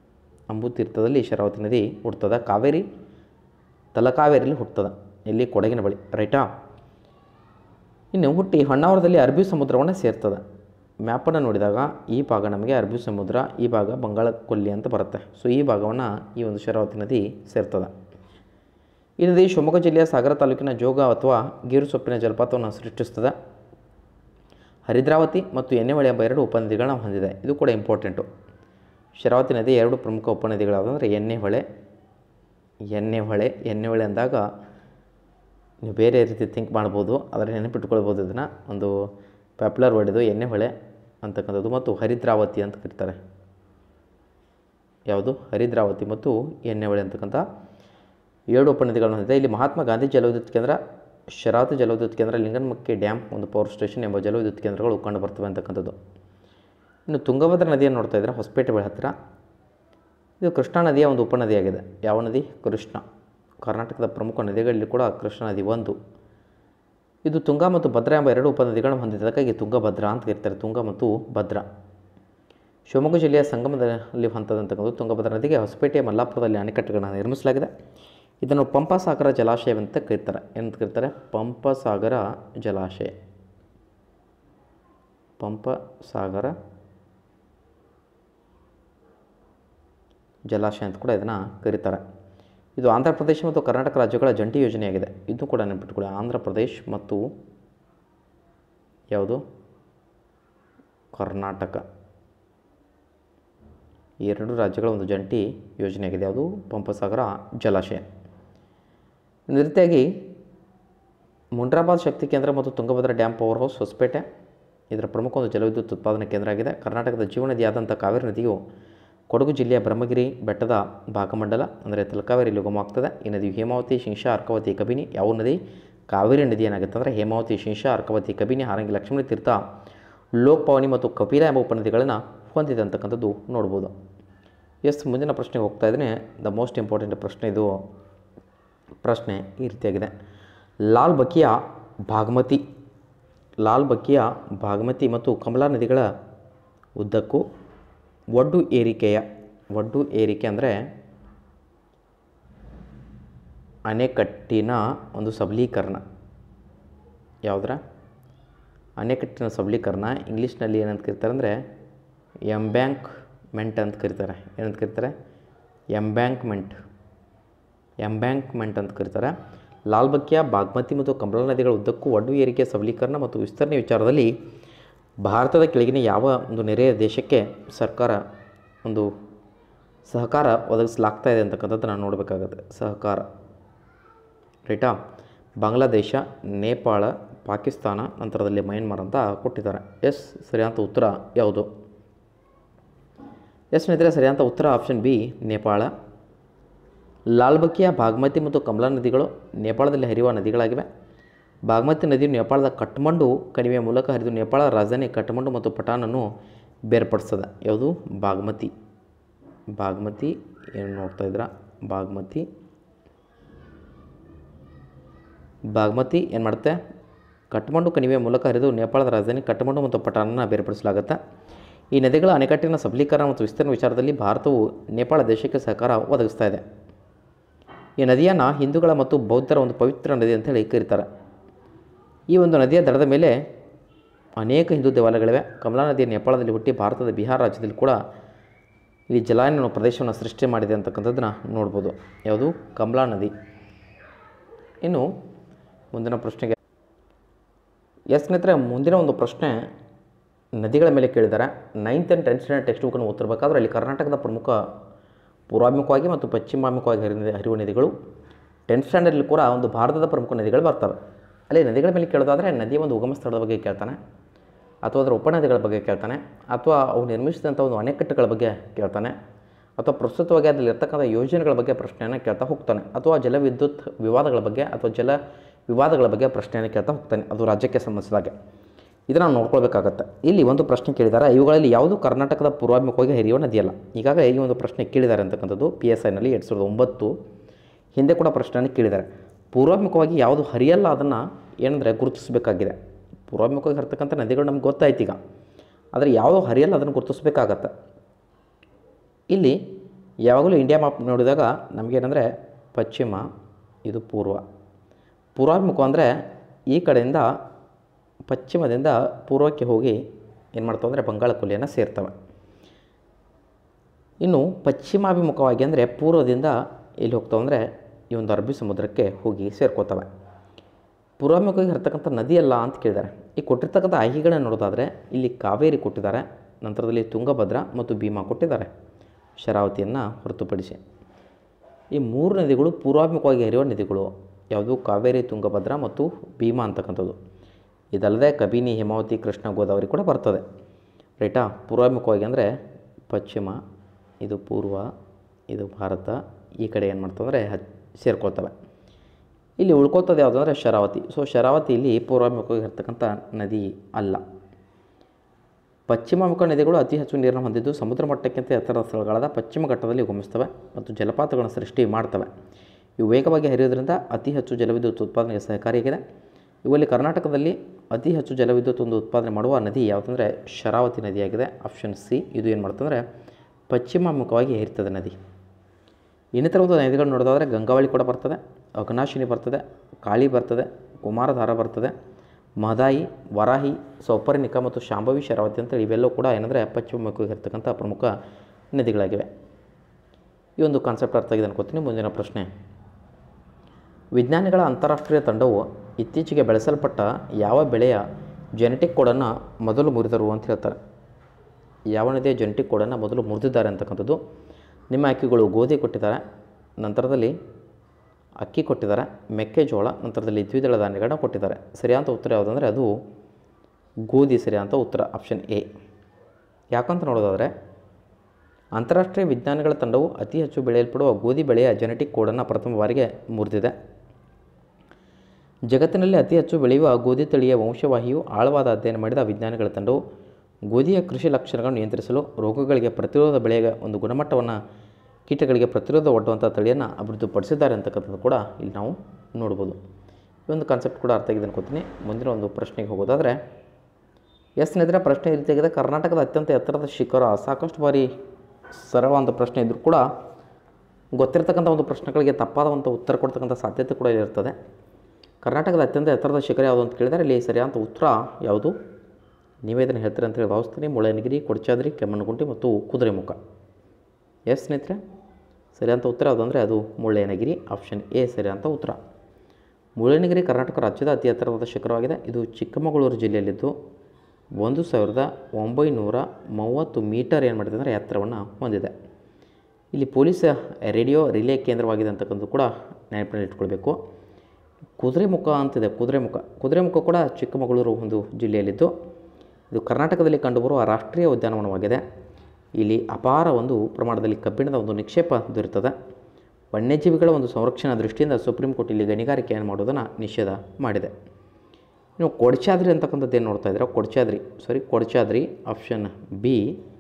ಅಂಬುತೀರ್ಥದಲ್ಲಿ ಶರಾವತಿ ನದಿ ಹುಡ್ತದ ಕಾವೇರಿ ತಲಕಾವೇರಿಯಲ್ಲಿ ಹುಟ್ಟುತ್ತದೆ ಎಲ್ಲಿ ಕೊಡಗಿನ ಬಳಿ ರೈಟಾ ಇನ್ನು ಹುಟ್ಟಿ ಹೊನ್ನಾವರದಲ್ಲಿ ಅರಬ್ಬಿ ಸಮುದ್ರವನ್ನು ಸೇರ್ತದೆ ಮ್ಯಾಪನ್ನು ನೋಡಿದಾಗ ಈ ಭಾಗ ನಮಗೆ ಅರಬ್ಬಿ ಸಮುದ್ರ ಈ ಭಾಗ ಬಂಗಾಳ ಕೊಲ್ಲಿ ಅಂತ ಬರುತ್ತೆ ಸೊ ಈ ಭಾಗವನ್ನು ಈ ಒಂದು ಶರಾವತಿ ನದಿ ಸೇರ್ತದೆ ಈ ನದಿ ಶಿವಮೊಗ್ಗ ಜಿಲ್ಲೆಯ ಸಾಗರ ತಾಲೂಕಿನ ಜೋಗ ಅಥವಾ ಗೀರು ಸೊಪ್ಪಿನ ಜಲಪಾತವನ್ನು ಸೃಷ್ಟಿಸ್ತದೆ ಹರಿದ್ರಾವತಿ ಮತ್ತು ಎಣ್ಣೆಹೊಳೆ ಎಂಬ ಎರಡು ಉಪನದಿಗಳನ್ನ ಹೊಂದಿದೆ ಇದು ಕೂಡ ಇಂಪಾರ್ಟೆಂಟು ಶರಾವತಿ ನದಿ ಎರಡು ಪ್ರಮುಖ ಉಪನದಿಗಳಾದಂದರೆ ಎಣ್ಣೆಹೊಳೆ ಎಣ್ಣೆಹೊಳೆ ಎಣ್ಣೆಹೊಳೆ ಅಂದಾಗ ನೀವು ಬೇರೆ ರೀತಿ ಥಿಂಕ್ ಮಾಡ್ಬೋದು ಆದರೆ ನೆನಪಿಟ್ಕೊಳ್ಬೋದು ಇದನ್ನು ಒಂದು ಪಾಪ್ಯುಲರ್ ವರ್ಡ್ ಇದು ಎಣ್ಣೆಹೊಳೆ ಅಂತಕ್ಕಂಥದ್ದು ಮತ್ತು ಹರಿದ್ರಾವತಿ ಅಂತ ಕರೀತಾರೆ ಯಾವುದು ಹರಿದ್ರಾವತಿ ಮತ್ತು ಎಣ್ಣೆಹೊಳೆ ಅಂತಕ್ಕಂಥ ಏಳು ಉಪನದಿಗಳನ್ನು ಹೊಂದಿದೆ ಇಲ್ಲಿ ಮಹಾತ್ಮ ಗಾಂಧಿ ಜಲವಿದ್ಯುತ್ ಕೇಂದ್ರ ಶರಾವತಿ ಜಲವಿದ್ಯುತ್ ಕೇಂದ್ರ ಲಿಂಗನಮಕ್ಕಿ ಡ್ಯಾಮ್ ಒಂದು ಪವರ್ ಸ್ಟೇಷನ್ ಎಂಬ ಜಲವಿದ್ಯುತ್ ಕೇಂದ್ರಗಳು ಕಂಡು ಬರ್ತವೆ ಅಂತಕ್ಕಂಥದ್ದು ಇನ್ನು ತುಂಗಭದ್ರಾ ನದಿಯನ್ನು ನೋಡ್ತಾ ಇದ್ದರೆ ಹೊಸಪೇಟೆ ಬಳಿ ಹತ್ತಿರ ಇದು ಕೃಷ್ಣಾ ನದಿಯ ಒಂದು ಉಪನದಿಯಾಗಿದೆ ಯಾವ ನದಿ ಕೃಷ್ಣ ಕರ್ನಾಟಕದ ಪ್ರಮುಖ ನದಿಗಳಲ್ಲಿ ಕೂಡ ಕೃಷ್ಣಾ ನದಿ ಒಂದು ಇದು ತುಂಗಾ ಮತ್ತು ಭದ್ರಾ ಎಂಬ ಎರಡು ಉಪನದಿಗಳನ್ನು ಹೊಂದಿದೆ ಅದಕ್ಕಾಗಿ ತುಂಗಭದ್ರಾ ಅಂತ ಕರೀತಾರೆ ತುಂಗ ಮತ್ತು ಭದ್ರಾ ಶಿವಮೊಗ್ಗ ಜಿಲ್ಲೆಯ ಸಂಗಮದಲ್ಲಿ ಹಂತದಂತಕ್ಕಂಥ ತುಂಗಭದ್ರಾ ನದಿಗೆ ಹೊಸಪೇಟೆಯ ಮಲ್ಲಾಪುರದಲ್ಲಿ ಅಣೆಕಟ್ಟುಗಳನ್ನು ನಿರ್ಮಿಸಲಾಗಿದೆ ಇದನ್ನು ಪಂಪಸಾಗರ ಜಲಾಶಯವಂತ ಕರೀತಾರೆ ಏನಂತ ಕರೀತಾರೆ ಪಂಪಸಾಗರ ಜಲಾಶಯ ಪಂಪಸಾಗರ ಜಲಾಶಯ ಅಂತ ಕೂಡ ಇದನ್ನು ಕರೀತಾರೆ ಇದು ಆಂಧ್ರ ಪ್ರದೇಶ ಮತ್ತು ಕರ್ನಾಟಕ ರಾಜ್ಯಗಳ ಜಂಟಿ ಯೋಜನೆಯಾಗಿದೆ ಇದು ಕೂಡ ನೆನಪಿಟ್ಕೊಳ್ಳಿ ಆಂಧ್ರ ಪ್ರದೇಶ್ ಮತ್ತು ಯಾವುದು ಕರ್ನಾಟಕ ಈ ಎರಡು ರಾಜ್ಯಗಳ ಒಂದು ಜಂಟಿ ಯೋಜನೆಯಾಗಿದೆ ಯಾವುದು ಪಂಪಸಾಗರ ಜಲಾಶಯ ಇದೇ ರೀತಿಯಾಗಿ ಮುಂಡ್ರಾಬಾದ್ ಶಕ್ತಿ ಕೇಂದ್ರ ಮತ್ತು Tungabhadra dam power house Hosapete ಇದರ ಪ್ರಮುಖ ಒಂದು ಜಲವಿದ್ಯುತ್ ಉತ್ಪಾದನಾ ಕೇಂದ್ರ ಆಗಿದೆ ಕರ್ನಾಟಕದ ಜೀವನದಿಯಾದಂಥ ಕಾವೇರಿ ನದಿಯು ಕೊಡಗು ಜಿಲ್ಲೆಯ ಬ್ರಹ್ಮಗಿರಿ ಬೆಟ್ಟದ ಭಾಗಮಂಡಲ ಅಂದರೆ ತಲಕಾವೇರಿಯಲ್ಲಿ ಉಗಮವಾಗ್ತದೆ ಈ ನದಿಯು ಹೇಮಾವತಿ ಶಿಂಷಾ ಅರ್ಕವತಿ ಕಬಿನಿ ಯಾವ ನದಿ ಕಾವೇರಿ ನದಿ ಏನಾಗುತ್ತೆ ಅಂದರೆ ಹೇಮಾವತಿ ಶಿಂಷಾ ಅರ್ಕವತಿ ಕಬಿನಿ ಹಾರಂಗಿ ಲಕ್ಷ್ಮಣ ತೀರ್ಥ ಲೋಕಪಾವನಿ ಮತ್ತು ಕಪಿಲ ಎಂಬ ಉಪನದಿಗಳನ್ನು ಹೊಂದಿದೆ ಅಂತಕ್ಕಂಥದ್ದು ನೋಡ್ಬೋದು ಎಸ್ ಮುಂದಿನ ಪ್ರಶ್ನೆಗೆ ಹೋಗ್ತಾ ಇದ್ದೀನಿ ದ ಮೋಸ್ಟ್ ಇಂಪಾರ್ಟೆಂಟ್ ಪ್ರಶ್ನೆ ಇದು ಪ್ರಶ್ನೆ ಈ ರೀತಿಯಾಗಿದೆ ಲಾಲ್ ಬಕಿಯ ಭಾಗಮತಿ ಲಾಲ್ ಬಕಿಯ ಭಾಗಮತಿ ಮತ್ತು ಕಮಲಾ ನದಿಗಳ ಉದ್ದಕ್ಕೂ ಒಡ್ಡು ಏರಿಕೆಯ ಒಡ್ಡು ಏರಿಕೆ ಅಂದರೆ ಅಣೆಕಟ್ಟಿನ ಒಂದು ಸಬಲೀಕರಣ ಯಾವುದರ ಅಣೆಕಟ್ಟಿನ ಸಬಲೀಕರಣ ಇಂಗ್ಲೀಷ್ನಲ್ಲಿ ಏನಂತ ಕರೀತಾರೆ ಅಂದರೆ ಎಂಬ್ಯಾಂಕ್ಮೆಂಟ್ ಅಂತ ಕರೀತಾರೆ ಏನಂತ ಕರೀತಾರೆ ಎಂಬ್ಯಾಂಕ್ಮೆಂಟ್ ಎಂಬ್ಯಾಂಕ್ಮೆಂಟ್ ಅಂತ ಕರೀತಾರೆ ಲಾಲ್ಬಕ್ಕಿಯ ಬಾಗ್ಮತಿ ಮತ್ತು ಕಮಲಾ ನದಿಗಳ ಉದ್ದಕ್ಕೂ ಒಡ್ಡು ಏರಿಕೆ ಸಬಲೀಕರಣ ಮತ್ತು ವಿಸ್ತರಣೆ ವಿಚಾರದಲ್ಲಿ ಭಾರತದ ಕೆಳಗಿನ ಯಾವ ಒಂದು ನೆರೆಯ ದೇಶಕ್ಕೆ ಸರ್ಕಾರ ಒಂದು ಸಹಕಾರ ಒದಗಿಸಲಾಗ್ತಾ ಇದೆ ಅಂತಕ್ಕಂಥದ್ದು ನಾವು ನೋಡಬೇಕಾಗುತ್ತೆ ಸಹಕಾರ ರೈಟಾ ಬಾಂಗ್ಲಾದೇಶ ನೇಪಾಳ ಪಾಕಿಸ್ತಾನ ನಂತರದಲ್ಲಿ ಮಯನ್ಮಾರ್ ಅಂತ ಕೊಟ್ಟಿದ್ದಾರೆ ಎಸ್ ಸರಿಯಾದ ಉತ್ತರ ಯಾವುದು ಎಸ್ ಸ್ನೇಹಿತರೆ ಸರಿಯಾದ ಉತ್ತರ ಆಪ್ಷನ್ ಬಿ ನೇಪಾಳ ಲಾಲ್ಬಕಿಯ ಬಾಗ್ಮತಿ ಮತ್ತು ಕಮಲಾ ನದಿಗಳು ನೇಪಾಳದಲ್ಲಿ ಹರಿಯುವ ನದಿಗಳಾಗಿವೆ ಬಾಗ್ಮತಿ ನದಿಯು ನೇಪಾಳದ ಕಠ್ಮಂಡು ಕಣಿವೆಯ ಮೂಲಕ ಹರಿದು ನೇಪಾಳ ರಾಜಧಾನಿ ಕಠ್ಮಂಡು ಮತ್ತು ಪಟಾನನ್ನು ಬೇರ್ಪಡಿಸ್ತದೆ ಯಾವುದು ಬಾಗ್ಮತಿ ಬಾಗ್ಮತಿ ಏನು ನೋಡ್ತಾ ಇದ್ದೀರಾ ಬಾಗ್ಮತಿ ಬಾಗ್ಮತಿ ಏನು ಮಾಡುತ್ತೆ ಕಠ್ಮಂಡು ಕಣಿವೆಯ ಮೂಲಕ ಹರಿದು ನೇಪಾಳದ ರಾಜಧಾನಿ ಕಠ್ಮಂಡು ಮತ್ತು ಪಟಾನನ್ನು ಬೇರ್ಪಡಿಸಲಾಗುತ್ತೆ ಈ ನದಿಗಳ ಅಣೆಕಟ್ಟಿನ ಸಬಲೀಕರಣ ಮತ್ತು ವಿಸ್ತರಣೆ ವಿಚಾರದಲ್ಲಿ ಭಾರತವು ನೇಪಾಳ ದೇಶಕ್ಕೆ ಸಹಕಾರ ಒದಗಿಸ್ತಾ ಇದೆ ಈ ನದಿಯನ್ನು ಹಿಂದೂಗಳ ಮತ್ತು ಬೌದ್ಧರ ಒಂದು ಪವಿತ್ರ ನದಿ ಅಂತ ಹೇಳಿ ಕರೀತಾರೆ ಈ ಒಂದು ನದಿಯ ದಡದ ಮೇಲೆ ಅನೇಕ ಹಿಂದೂ ದೇವಾಲಯಗಳಿವೆ ಕಮಲಾ ನದಿಯ ನೇಪಾಳದಲ್ಲಿ ಹುಟ್ಟಿ ಭಾರತದ ಬಿಹಾರ ರಾಜ್ಯದಲ್ಲಿ ಕೂಡ ಇಲ್ಲಿ ಜಲಾನಯನ ಪ್ರದೇಶವನ್ನು ಸೃಷ್ಟಿ ಮಾಡಿದೆ ಅಂತಕ್ಕಂಥದ್ದನ್ನ ನೋಡ್ಬೋದು ಯಾವುದು ಕಮಲಾ ನದಿ ಇನ್ನು ಮುಂದಿನ ಪ್ರಶ್ನೆಗೆ ಎಸ್ ಸ್ನೇಹಿತರೆ ಮುಂದಿನ ಒಂದು ಪ್ರಶ್ನೆ ನದಿಗಳ ಮೇಲೆ ಕೇಳಿದ್ದಾರೆ ninth and tenth standard text ಬುಕ್ಕನ್ನು ಓದ್ತಿರ್ಬೇಕಾದ್ರೆ ಅಲ್ಲಿ ಕರ್ನಾಟಕದ ಪ್ರಮುಖ ಪೂರ್ವಾಭಿಮುಖವಾಗಿ ಮತ್ತು ಪಶ್ಚಿಮಾಭಿಮುಖವಾಗಿ ಹರಿದ ಹರಿಯುವ ನದಿಗಳು ಟೆಂತ್ ಸ್ಟ್ಯಾಂಡರ್ಡಲ್ಲಿ ಕೂಡ ಒಂದು ಭಾರತದ ಪ್ರಮುಖ ನದಿಗಳು ಬರ್ತವೆ ಅಲ್ಲಿ ನದಿಗಳ ಮೇಲೆ ಕೇಳೋದಾದರೆ ನದಿಯ ಒಂದು ಉಗಮ ಸ್ಥಳದ ಬಗ್ಗೆ ಕೇಳ್ತಾನೆ ಅಥವಾ ಅದರ ಉಪನದಿಗಳ ಬಗ್ಗೆ ಕೇಳ್ತಾನೆ ಅಥವಾ ಅವು ನಿರ್ಮಿಸಿದಂಥ ಒಂದು ಅಣೆಕಟ್ಟುಗಳ ಬಗ್ಗೆ ಕೇಳ್ತಾನೆ ಅಥವಾ ಪ್ರಸ್ತುತವಾಗಿ ಅದರಲ್ಲಿ ಇರ್ತಕ್ಕಂಥ ಯೋಜನೆಗಳ ಬಗ್ಗೆ ಪ್ರಶ್ನೆಯನ್ನು ಕೇಳ್ತಾ ಹೋಗ್ತಾನೆ ಅಥವಾ ಜಲವಿದ್ಯುತ್ ವಿವಾದಗಳ ಬಗ್ಗೆ ಅಥವಾ ಜಲ ವಿವಾದಗಳ ಬಗ್ಗೆ ಪ್ರಶ್ನೆಯನ್ನು ಕೇಳ್ತಾ ಹೋಗ್ತಾನೆ ಅದು ರಾಜ್ಯಕ್ಕೆ ಸಂಬಂಧಿಸಿದಾಗೆ ಇದನ್ನು ನಾವು ನೋಡ್ಕೊಳ್ಬೇಕಾಗತ್ತೆ ಇಲ್ಲಿ ಒಂದು ಪ್ರಶ್ನೆ ಕೇಳಿದ್ದಾರೆ ಇವುಗಳಲ್ಲಿ ಯಾವುದು ಕರ್ನಾಟಕದ ಪೂರ್ವಾಭಿಮುಖವಾಗಿ ಹರಿಯುವ ನದಿಯಲ್ಲ ಈಗಾಗಲೇ ಈ ಒಂದು ಪ್ರಶ್ನೆ ಕೇಳಿದ್ದಾರೆ ಅಂತಕ್ಕಂಥದ್ದು ಪಿ ಎಸ್ ಐನಲ್ಲಿ ಎರಡು ಸಾವಿರದ ಒಂಬತ್ತು ಹಿಂದೆ ಕೂಡ ಪ್ರಶ್ನೆಯನ್ನು ಕೇಳಿದ್ದಾರೆ ಪೂರ್ವಾಭಿಮುಖವಾಗಿ ಯಾವುದು ಹರಿಯಲ್ಲ ಅದನ್ನು ಏನಂದರೆ ಗುರುತಿಸಬೇಕಾಗಿದೆ ಪೂರ್ವಾಭಿಮುಖವಾಗಿ ಹರಿತಕ್ಕಂಥ ನದಿಗಳು ನಮ್ಗೆ ಗೊತ್ತಾಯ್ತು ಈಗ ಆದರೆ ಯಾವುದು ಹರಿಯಲ್ಲ ಅದನ್ನು ಗುರುತಿಸಬೇಕಾಗತ್ತೆ ಇಲ್ಲಿ ಯಾವಾಗಲೂ ಇಂಡಿಯಾ ಮ್ಯಾಪ್ ನೋಡಿದಾಗ ನಮಗೇನೆಂದರೆ ಪಶ್ಚಿಮ ಇದು ಪೂರ್ವ ಪೂರ್ವಾಭಿಮುಖ ಅಂದರೆ ಈ ಕಡೆಯಿಂದ ಪಶ್ಚಿಮದಿಂದ ಪೂರ್ವಕ್ಕೆ ಹೋಗಿ ಏನು ಮಾಡ್ತಾವೆ ಅಂದರೆ ಬಂಗಾಳ ಕೊಲ್ಲಿಯನ್ನು ಸೇರ್ತವೆ ಇನ್ನು ಪಶ್ಚಿಮಾಭಿಮುಖವಾಗಿ ಅಂದರೆ ಪೂರ್ವದಿಂದ ಎಲ್ಲಿ ಹೋಗ್ತಾವೆ ಅಂದರೆ ಈ ಒಂದು ಅರಬ್ಬಿ ಸಮುದ್ರಕ್ಕೆ ಹೋಗಿ ಸೇರ್ಕೋತವೆ ಪೂರ್ವಾಭಿಮುಖವಾಗಿ ಹರಿತಕ್ಕಂಥ ನದಿ ಅಲ್ಲ ಅಂತ ಕೇಳಿದ್ದಾರೆ ಈ ಕೊಟ್ಟಿರ್ತಕ್ಕಂಥ ಆಯ್ಕೆಗಳನ್ನ ನೋಡೋದಾದರೆ ಇಲ್ಲಿ ಕಾವೇರಿ ಕೊಟ್ಟಿದ್ದಾರೆ ನಂತರದಲ್ಲಿ ತುಂಗಭದ್ರಾ ಮತ್ತು ಭೀಮಾ ಕೊಟ್ಟಿದ್ದಾರೆ ಶರಾವತಿಯನ್ನು ಹೊರತುಪಡಿಸಿ ಈ ಮೂರು ನದಿಗಳು ಪೂರ್ವಾಭಿಮುಖವಾಗಿ ಹರಿಯುವ ನದಿಗಳು ಯಾವುದು ಕಾವೇರಿ ತುಂಗಭದ್ರಾ ಮತ್ತು ಭೀಮಾ ಅಂತಕ್ಕಂಥದ್ದು ಇದಲ್ಲದೆ ಕಬಿನಿ ಹೇಮಾವತಿ ಕೃಷ್ಣ ಗೋದಾವರಿ ಕೂಡ ಬರ್ತದೆ ರೈಟಾ ಪೂರ್ವಾಭಿಮುಖವಾಗಿ ಅಂದರೆ ಪಶ್ಚಿಮ ಇದು ಪೂರ್ವ ಇದು ಭಾರತ ಈ ಕಡೆ ಏನು ಮಾಡ್ತಂದರೆ ಹ ಸೇರ್ಕೊಳ್ತವೆ ಇಲ್ಲಿ ಉಳ್ಕೋತದೆ ಯಾವುದಂದ್ರೆ ಶರಾವತಿ ಸೊ ಶರಾವತಿ ಇಲ್ಲಿ ಪೂರ್ವಾಭಿಮುಖವಾಗಿ ಇರ್ತಕ್ಕಂಥ ನದಿ ಅಲ್ಲ ಪಶ್ಚಿಮಾಭಿಮುಖ ನದಿಗಳು ಅತಿ ಹೆಚ್ಚು ನೀರನ್ನು ಹೊಂದಿದ್ದು ಸಮುದ್ರ ಮಟ್ಟಕ್ಕಿಂತ ಎತ್ತರದ ಸ್ಥಳಗಳಾದ ಪಶ್ಚಿಮ ಘಟ್ಟದಲ್ಲಿ ಉಗಮಿಸ್ತವೆ ಮತ್ತು ಜಲಪಾತಗಳನ್ನು ಸೃಷ್ಟಿ ಮಾಡ್ತವೆ ಇವು ವೇಗವಾಗಿ ಹರಿಯೋದ್ರಿಂದ ಅತಿ ಹೆಚ್ಚು ಜಲವಿದ್ಯುತ್ ಉತ್ಪಾದನೆಗೆ ಸಹಕಾರಿಯಾಗಿದೆ ಇವಲ್ಲಿ ಕರ್ನಾಟಕದಲ್ಲಿ ಅತಿ ಹೆಚ್ಚು ಜಲವಿದ್ಯುತ್ ಒಂದು ಉತ್ಪಾದನೆ ಮಾಡುವ ನದಿ ಯಾವುದಂದರೆ ಶರಾವತಿ ನದಿಯಾಗಿದೆ ಆಪ್ಷನ್ ಸಿ ಇದು ಏನು ಮಾಡ್ತಂದರೆ ಪಶ್ಚಿಮಾಭಿಮುಖವಾಗಿ ಹರಿತದೆ ನದಿ ಇನ್ನಿತರ ಒಂದು ನದಿಗಳು ನೋಡೋದಾದರೆ ಗಂಗಾವಳಿ ಕೂಡ ಬರ್ತದೆ ಅಘನಾಶಿನಿ ಬರ್ತದೆ ಕಾಳಿ ಬರ್ತದೆ ಕುಮಾರಧಾರ ಬರ್ತದೆ ಮಹದಾಯಿ ವರಾಹಿ ಸೌಪರ್ಣಿಕ ಮತ್ತು ಶಾಂಭವಿ ಶರಾವತಿ ಅಂತೇಳಿ ಇವೆಲ್ಲವೂ ಕೂಡ ಏನಂದರೆ ಪಶ್ಚಿಮಮುಖವಾಗಿ ಇರ್ತಕ್ಕಂಥ ಪ್ರಮುಖ ನದಿಗಳಾಗಿವೆ ಈ ಒಂದು ಕಾನ್ಸೆಪ್ಟ್ ಅರ್ಥ ಆಗಿದೆ ಅನ್ಕೋತೀನಿ ಮುಂದಿನ ಪ್ರಶ್ನೆ ವಿಜ್ಞಾನಿಗಳ ಅಂತಾರಾಷ್ಟ್ರೀಯ ತಂಡವು ಇತ್ತೀಚೆಗೆ ಬೆಳೆಸಲ್ಪಟ್ಟ ಯಾವ ಬೆಳೆಯ ಜೆನೆಟಿಕ್ ಕೋಡನ್ನು ಮೊದಲು ಮುರಿದರು ಅಂತ ಹೇಳ್ತಾರೆ ಯಾವ ನದಿಯ ಜೆನೆಟಿಕ್ ಕೋಡನ್ನು ಮೊದಲು ಮುರಿದಿದ್ದಾರೆ ಅಂತಕ್ಕಂಥದ್ದು ನಿಮ್ಮ ಆಯ್ಕೆಗಳು ಗೋಧಿ ಕೊಟ್ಟಿದ್ದಾರೆ ನಂತರದಲ್ಲಿ ಅಕ್ಕಿ ಕೊಟ್ಟಿದ್ದಾರೆ ಮೆಕ್ಕೆಜೋಳ ನಂತರದಲ್ಲಿ ದ್ವಿದಳ ಧಾನ್ಯಗಳನ್ನ ಕೊಟ್ಟಿದ್ದಾರೆ ಸರಿಯಾದ ಉತ್ತರ ಯಾವುದಂದರೆ ಅದು ಗೋಧಿ ಸರಿಯಾದ ಉತ್ತರ ಆಪ್ಷನ್ ಎ ಯಾಕಂತ ನೋಡೋದಾದರೆ ಅಂತಾರಾಷ್ಟ್ರೀಯ ವಿಜ್ಞಾನಿಗಳ ತಂಡವು ಅತಿ ಹೆಚ್ಚು ಬೆಳೆಯಲ್ಪಡುವ ಗೋಧಿ ಬೆಳೆಯ ಜೆನೆಟಿಕ್ ಕೋಡನ್ನು ಪ್ರಥಮ ಬಾರಿಗೆ ಮುರಿದಿದೆ ಜಗತ್ತಿನಲ್ಲಿ ಅತಿ ಹೆಚ್ಚು ಬೆಳೆಯುವ ಗೋಧಿ ತಳಿಯ ವಂಶವಾಹಿಯು ಆಳವಾದ ಅಧ್ಯಯನ ಮಾಡಿದ ವಿಜ್ಞಾನಿಗಳ ತಂಡವು ಗೋಧಿಯ ಕೃಷಿ ಲಕ್ಷಣಗಳನ್ನು ನಿಯಂತ್ರಿಸಲು ರೋಗಗಳಿಗೆ ಪ್ರತಿರೋಧ ಬೆಳೆಯ ಒಂದು ಗುಣಮಟ್ಟವನ್ನು ಕೀಟಗಳಿಗೆ ಪ್ರತಿರೋಧ ಒಡ್ಡುವಂಥ ತಳಿಯನ್ನು ಅಭಿವೃದ್ಧಿಪಡಿಸಿದ್ದಾರೆ ಅಂತಕ್ಕಂಥದ್ದು ಕೂಡ ಇಲ್ಲಿ ನಾವು ನೋಡ್ಬೋದು ಈ ಒಂದು ಕಾನ್ಸೆಪ್ಟ್ ಕೂಡ ಅರ್ಥ ಆಗಿದೆ ಅನ್ಕೋತೀನಿ ಮುಂದಿನ ಒಂದು ಪ್ರಶ್ನೆಗೆ ಹೋಗೋದಾದರೆ ಎಸ್ ಸ್ನೇಹಿತರೆ ಪ್ರಶ್ನೆ ಈ ರೀತಿಯಾಗಿದೆ ಕರ್ನಾಟಕದ ಅತ್ಯಂತ ಎತ್ತರದ ಶಿಖರ ಸಾಕಷ್ಟು ಬಾರಿ ಸರಳವಾದ ಪ್ರಶ್ನೆ ಇದ್ದರೂ ಕೂಡ ಗೊತ್ತಿರತಕ್ಕಂಥ ಒಂದು ಪ್ರಶ್ನೆಗಳಿಗೆ ತಪ್ಪಾದಂಥ ಉತ್ತರ ಕೊಡ್ತಕ್ಕಂಥ ಸಾಧ್ಯತೆ ಕೂಡ ಇರ್ತದೆ ಕರ್ನಾಟಕದ ಅತ್ಯಂತ ಎತ್ತರದ ಶಿಖರ ಯಾವುದು ಅಂತ ಕೇಳಿದರೆ ಇಲ್ಲಿ ಸರಿಯಾದ ಉತ್ತರ ಯಾವುದು ನೀವೇ ಇದನ್ನು ಹೇಳ್ತೀರಿ ಅಂತ ಹೇಳಿ ಭಾವಿಸ್ತೀನಿ ಮುಳ್ಳಯ್ಯನಗಿರಿ ಕೊಡಚಾದ್ರಿ ಕೆಮ್ಮಣ್ಣಗುಂಟಿ ಮತ್ತು ಕುದುರೆಮುಖ ಎಸ್ ಸ್ನೇಹಿತರೆ ಸರಿಯಾದ ಉತ್ತರ ಯಾವುದು ಅಂದರೆ ಅದು ಮುಳ್ಳಯ್ಯನಗಿರಿ ಆಪ್ಷನ್ ಎ ಸರಿಯಾದ ಉತ್ತರ ಮುಳ್ಳಯ್ಯನಗಿರಿ ಕರ್ನಾಟಕ ರಾಜ್ಯದ ಅತಿ ಎತ್ತರವಾದ ಶಿಖರವಾಗಿದೆ ಇದು ಚಿಕ್ಕಮಗಳೂರು ಜಿಲ್ಲೆಯಲ್ಲಿದ್ದು ಒಂದು ಸಾವಿರದ ಒಂಬೈನೂರ ಮೂವತ್ತು ಮೀಟರ್ ಏನು ಮಾಡಿದೆ ಅಂದರೆ ಎತ್ತರವನ್ನು ಹೊಂದಿದೆ ಇಲ್ಲಿ ಪೊಲೀಸ್ ರೇಡಿಯೋ ರಿಲೇ ಕೇಂದ್ರವಾಗಿದೆ ಅಂತಕ್ಕಂಥದ್ದು ಕೂಡ ನೆನಪಿನಲ್ಲಿ ಇಟ್ಕೊಳ್ಬೇಕು ಕುದುರೆಮುಖ ಅಂತಿದೆ ಕುದುರೆಮುಖ ಕುದುರೆಮುಖ ಕೂಡ ಚಿಕ್ಕಮಗಳೂರು ಒಂದು ಜಿಲ್ಲೆಯಲ್ಲಿದ್ದು ಇದು ಕರ್ನಾಟಕದಲ್ಲಿ ಕಂಡುಬರುವ ರಾಷ್ಟ್ರೀಯ ಉದ್ಯಾನವನವಾಗಿದೆ ಇಲ್ಲಿ ಅಪಾರ ಒಂದು ಪ್ರಮಾಣದಲ್ಲಿ ಕಬ್ಬಿಣದ ಒಂದು ನಿಕ್ಷೇಪ ದೊರೆತದೆ ವನ್ಯಜೀವಿಗಳ ಒಂದು ಸಂರಕ್ಷಣಾ ದೃಷ್ಟಿಯಿಂದ ಸುಪ್ರೀಂ ಕೋರ್ಟ್ ಇಲ್ಲಿ ಗಣಿಗಾರಿಕೆಯನ್ನು ಮಾಡೋದನ್ನು ನಿಷೇಧ ಮಾಡಿದೆ ಇನ್ನು ಕೊಡಚಾದ್ರಿ ಅಂತಕ್ಕಂಥದ್ದು ಏನು ನೋಡ್ತಾ ಇದ್ದೀರಾ Kodachadri sorry Kodachadri option B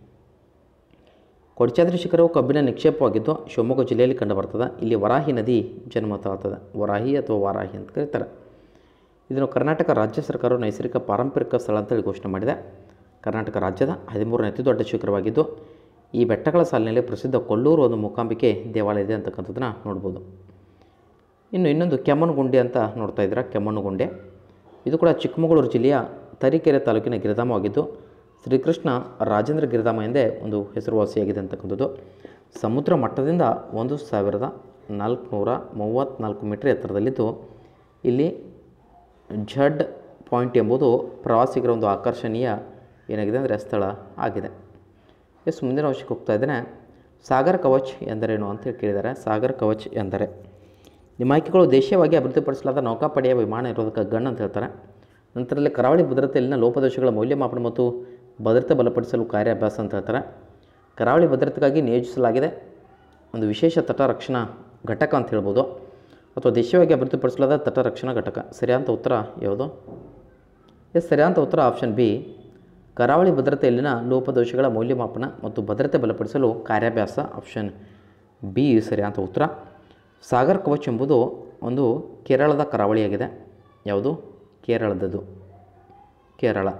Kodachadri ಶಿಖರವು ಕಬ್ಬಿಣ ನಿಕ್ಷೇಪವಾಗಿದ್ದು ಶಿವಮೊಗ್ಗ ಜಿಲ್ಲೆಯಲ್ಲಿ ಕಂಡುಬರ್ತದೆ ಇಲ್ಲಿ ವರಾಹಿ ನದಿ ಜನ್ಮ ತಾಳ್ತದೆ ವರಾಹಿ ಅಥವಾ ವಾರಾಹಿ ಅಂತ ಕರೀತಾರೆ ಇದನ್ನು ಕರ್ನಾಟಕ ರಾಜ್ಯ ಸರ್ಕಾರವು ನೈಸರ್ಗಿಕ ಪಾರಂಪರಿಕ ಸ್ಥಳ ಅಂತೇಳಿ ಘೋಷಣೆ ಮಾಡಿದೆ ಕರ್ನಾಟಕ ರಾಜ್ಯದ ಹದಿಮೂರನೇ ಅತಿ ದೊಡ್ಡ ಶಿಖರವಾಗಿದ್ದು ಈ ಬೆಟ್ಟಗಳ ಸಾಲಿನಲ್ಲಿ ಪ್ರಸಿದ್ಧ ಕೊಲ್ಲೂರು ಒಂದು ಮೂಕಾಂಬಿಕೆ ದೇವಾಲಯ ಇದೆ ಅಂತಕ್ಕಂಥದ್ದನ್ನ ನೋಡ್ಬೋದು ಇನ್ನು ಇನ್ನೊಂದು ಕೆಮ್ಮಣ್ಣುಗುಂಡಿ ಅಂತ ನೋಡ್ತಾ ಇದ್ದೀರಾ ಕೆಮ್ಮಣ್ಣುಗುಂಡೆ ಇದು ಕೂಡ ಚಿಕ್ಕಮಗಳೂರು ಜಿಲ್ಲೆಯ ತರೀಕೆರೆ ತಾಲೂಕಿನ ಗಿರಿಧಾಮವಾಗಿದ್ದು ಶ್ರೀಕೃಷ್ಣ ರಾಜೇಂದ್ರ ಗಿರಿಧಾಮ ಎಂದೇ ಒಂದು ಹೆಸರುವಾಸಿಯಾಗಿದೆ ಅಂತಕ್ಕಂಥದ್ದು ಸಮುದ್ರ ಮಟ್ಟದಿಂದ ಒಂದು ಸಾವಿರದ ನಾಲ್ಕುನೂರ ಮೂವತ್ತ್ನಾಲ್ಕು ಮೀಟರ್ ಎತ್ತರದಲ್ಲಿದ್ದು ಇಲ್ಲಿ ಝಡ್ ಪಾಯಿಂಟ್ ಎಂಬುದು ಪ್ರವಾಸಿಗರ ಒಂದು ಆಕರ್ಷಣೀಯ ಏನಾಗಿದೆ ಅಂದರೆ ಸ್ಥಳ ಆಗಿದೆ ಎಸ್ ಮುಂದಿನ ವರ್ಷಕ್ಕೆ ಹೋಗ್ತಾ ಇದ್ದೇನೆ ಸಾಗರ್ ಕವಚ್ ಎಂದರೇನು ಅಂತ ಹೇಳಿ ಕೇಳಿದ್ದಾರೆ ಸಾಗರ್ ಕವಚ್ ಎಂದರೆ ನಿಮ್ಮ ಆಯ್ಕೆಗಳು ದೇಶೀಯವಾಗಿ ಅಭಿವೃದ್ಧಿಪಡಿಸಲಾದ ನೌಕಾಪಡೆಯ ವಿಮಾನ ನಿರೋಧಕ ಗನ್ ಅಂತ ಹೇಳ್ತಾರೆ ನಂತರದಲ್ಲಿ ಕರಾವಳಿ ಭದ್ರತೆಯಲ್ಲಿನ ಲೋಪದೋಷಗಳ ಮೌಲ್ಯಮಾಪನ ಮತ್ತು ಭದ್ರತೆ ಬಲಪಡಿಸಲು ಕಾರ್ಯಾಭ್ಯಾಸ ಅಂತ ಹೇಳ್ತಾರೆ ಕರಾವಳಿ ಭದ್ರತೆಗಾಗಿ ನಿಯೋಜಿಸಲಾಗಿದೆ ಒಂದು ವಿಶೇಷ ತಟ ರಕ್ಷಣಾ ಘಟಕ ಅಂತ ಹೇಳ್ಬೋದು ಅಥವಾ ದೇಶೀಯವಾಗಿ ಅಭಿವೃದ್ಧಿಪಡಿಸಲಾದ ತಟ ರಕ್ಷಣಾ ಘಟಕ ಸರಿಯಾದ ಉತ್ತರ ಯಾವುದು ಎಸ್ ಸರಿಯಾದ ಉತ್ತರ ಆಪ್ಷನ್ ಬಿ ಕರಾವಳಿ ಭದ್ರತೆಯಲ್ಲಿನ ಲೋಪದೋಷಗಳ ಮೌಲ್ಯಮಾಪನ ಮತ್ತು ಭದ್ರತೆ ಬಲಪಡಿಸಲು ಕಾರ್ಯಾಭ್ಯಾಸ ಆಪ್ಷನ್ ಬಿ ಸರಿಯಾದ ಉತ್ತರ ಸಾಗರ್ ಕವಚ್ ಎಂಬುದು ಒಂದು ಕೇರಳದ ಕರಾವಳಿಯಾಗಿದೆ ಯಾವುದು ಕೇರಳದದು ಕೇರಳ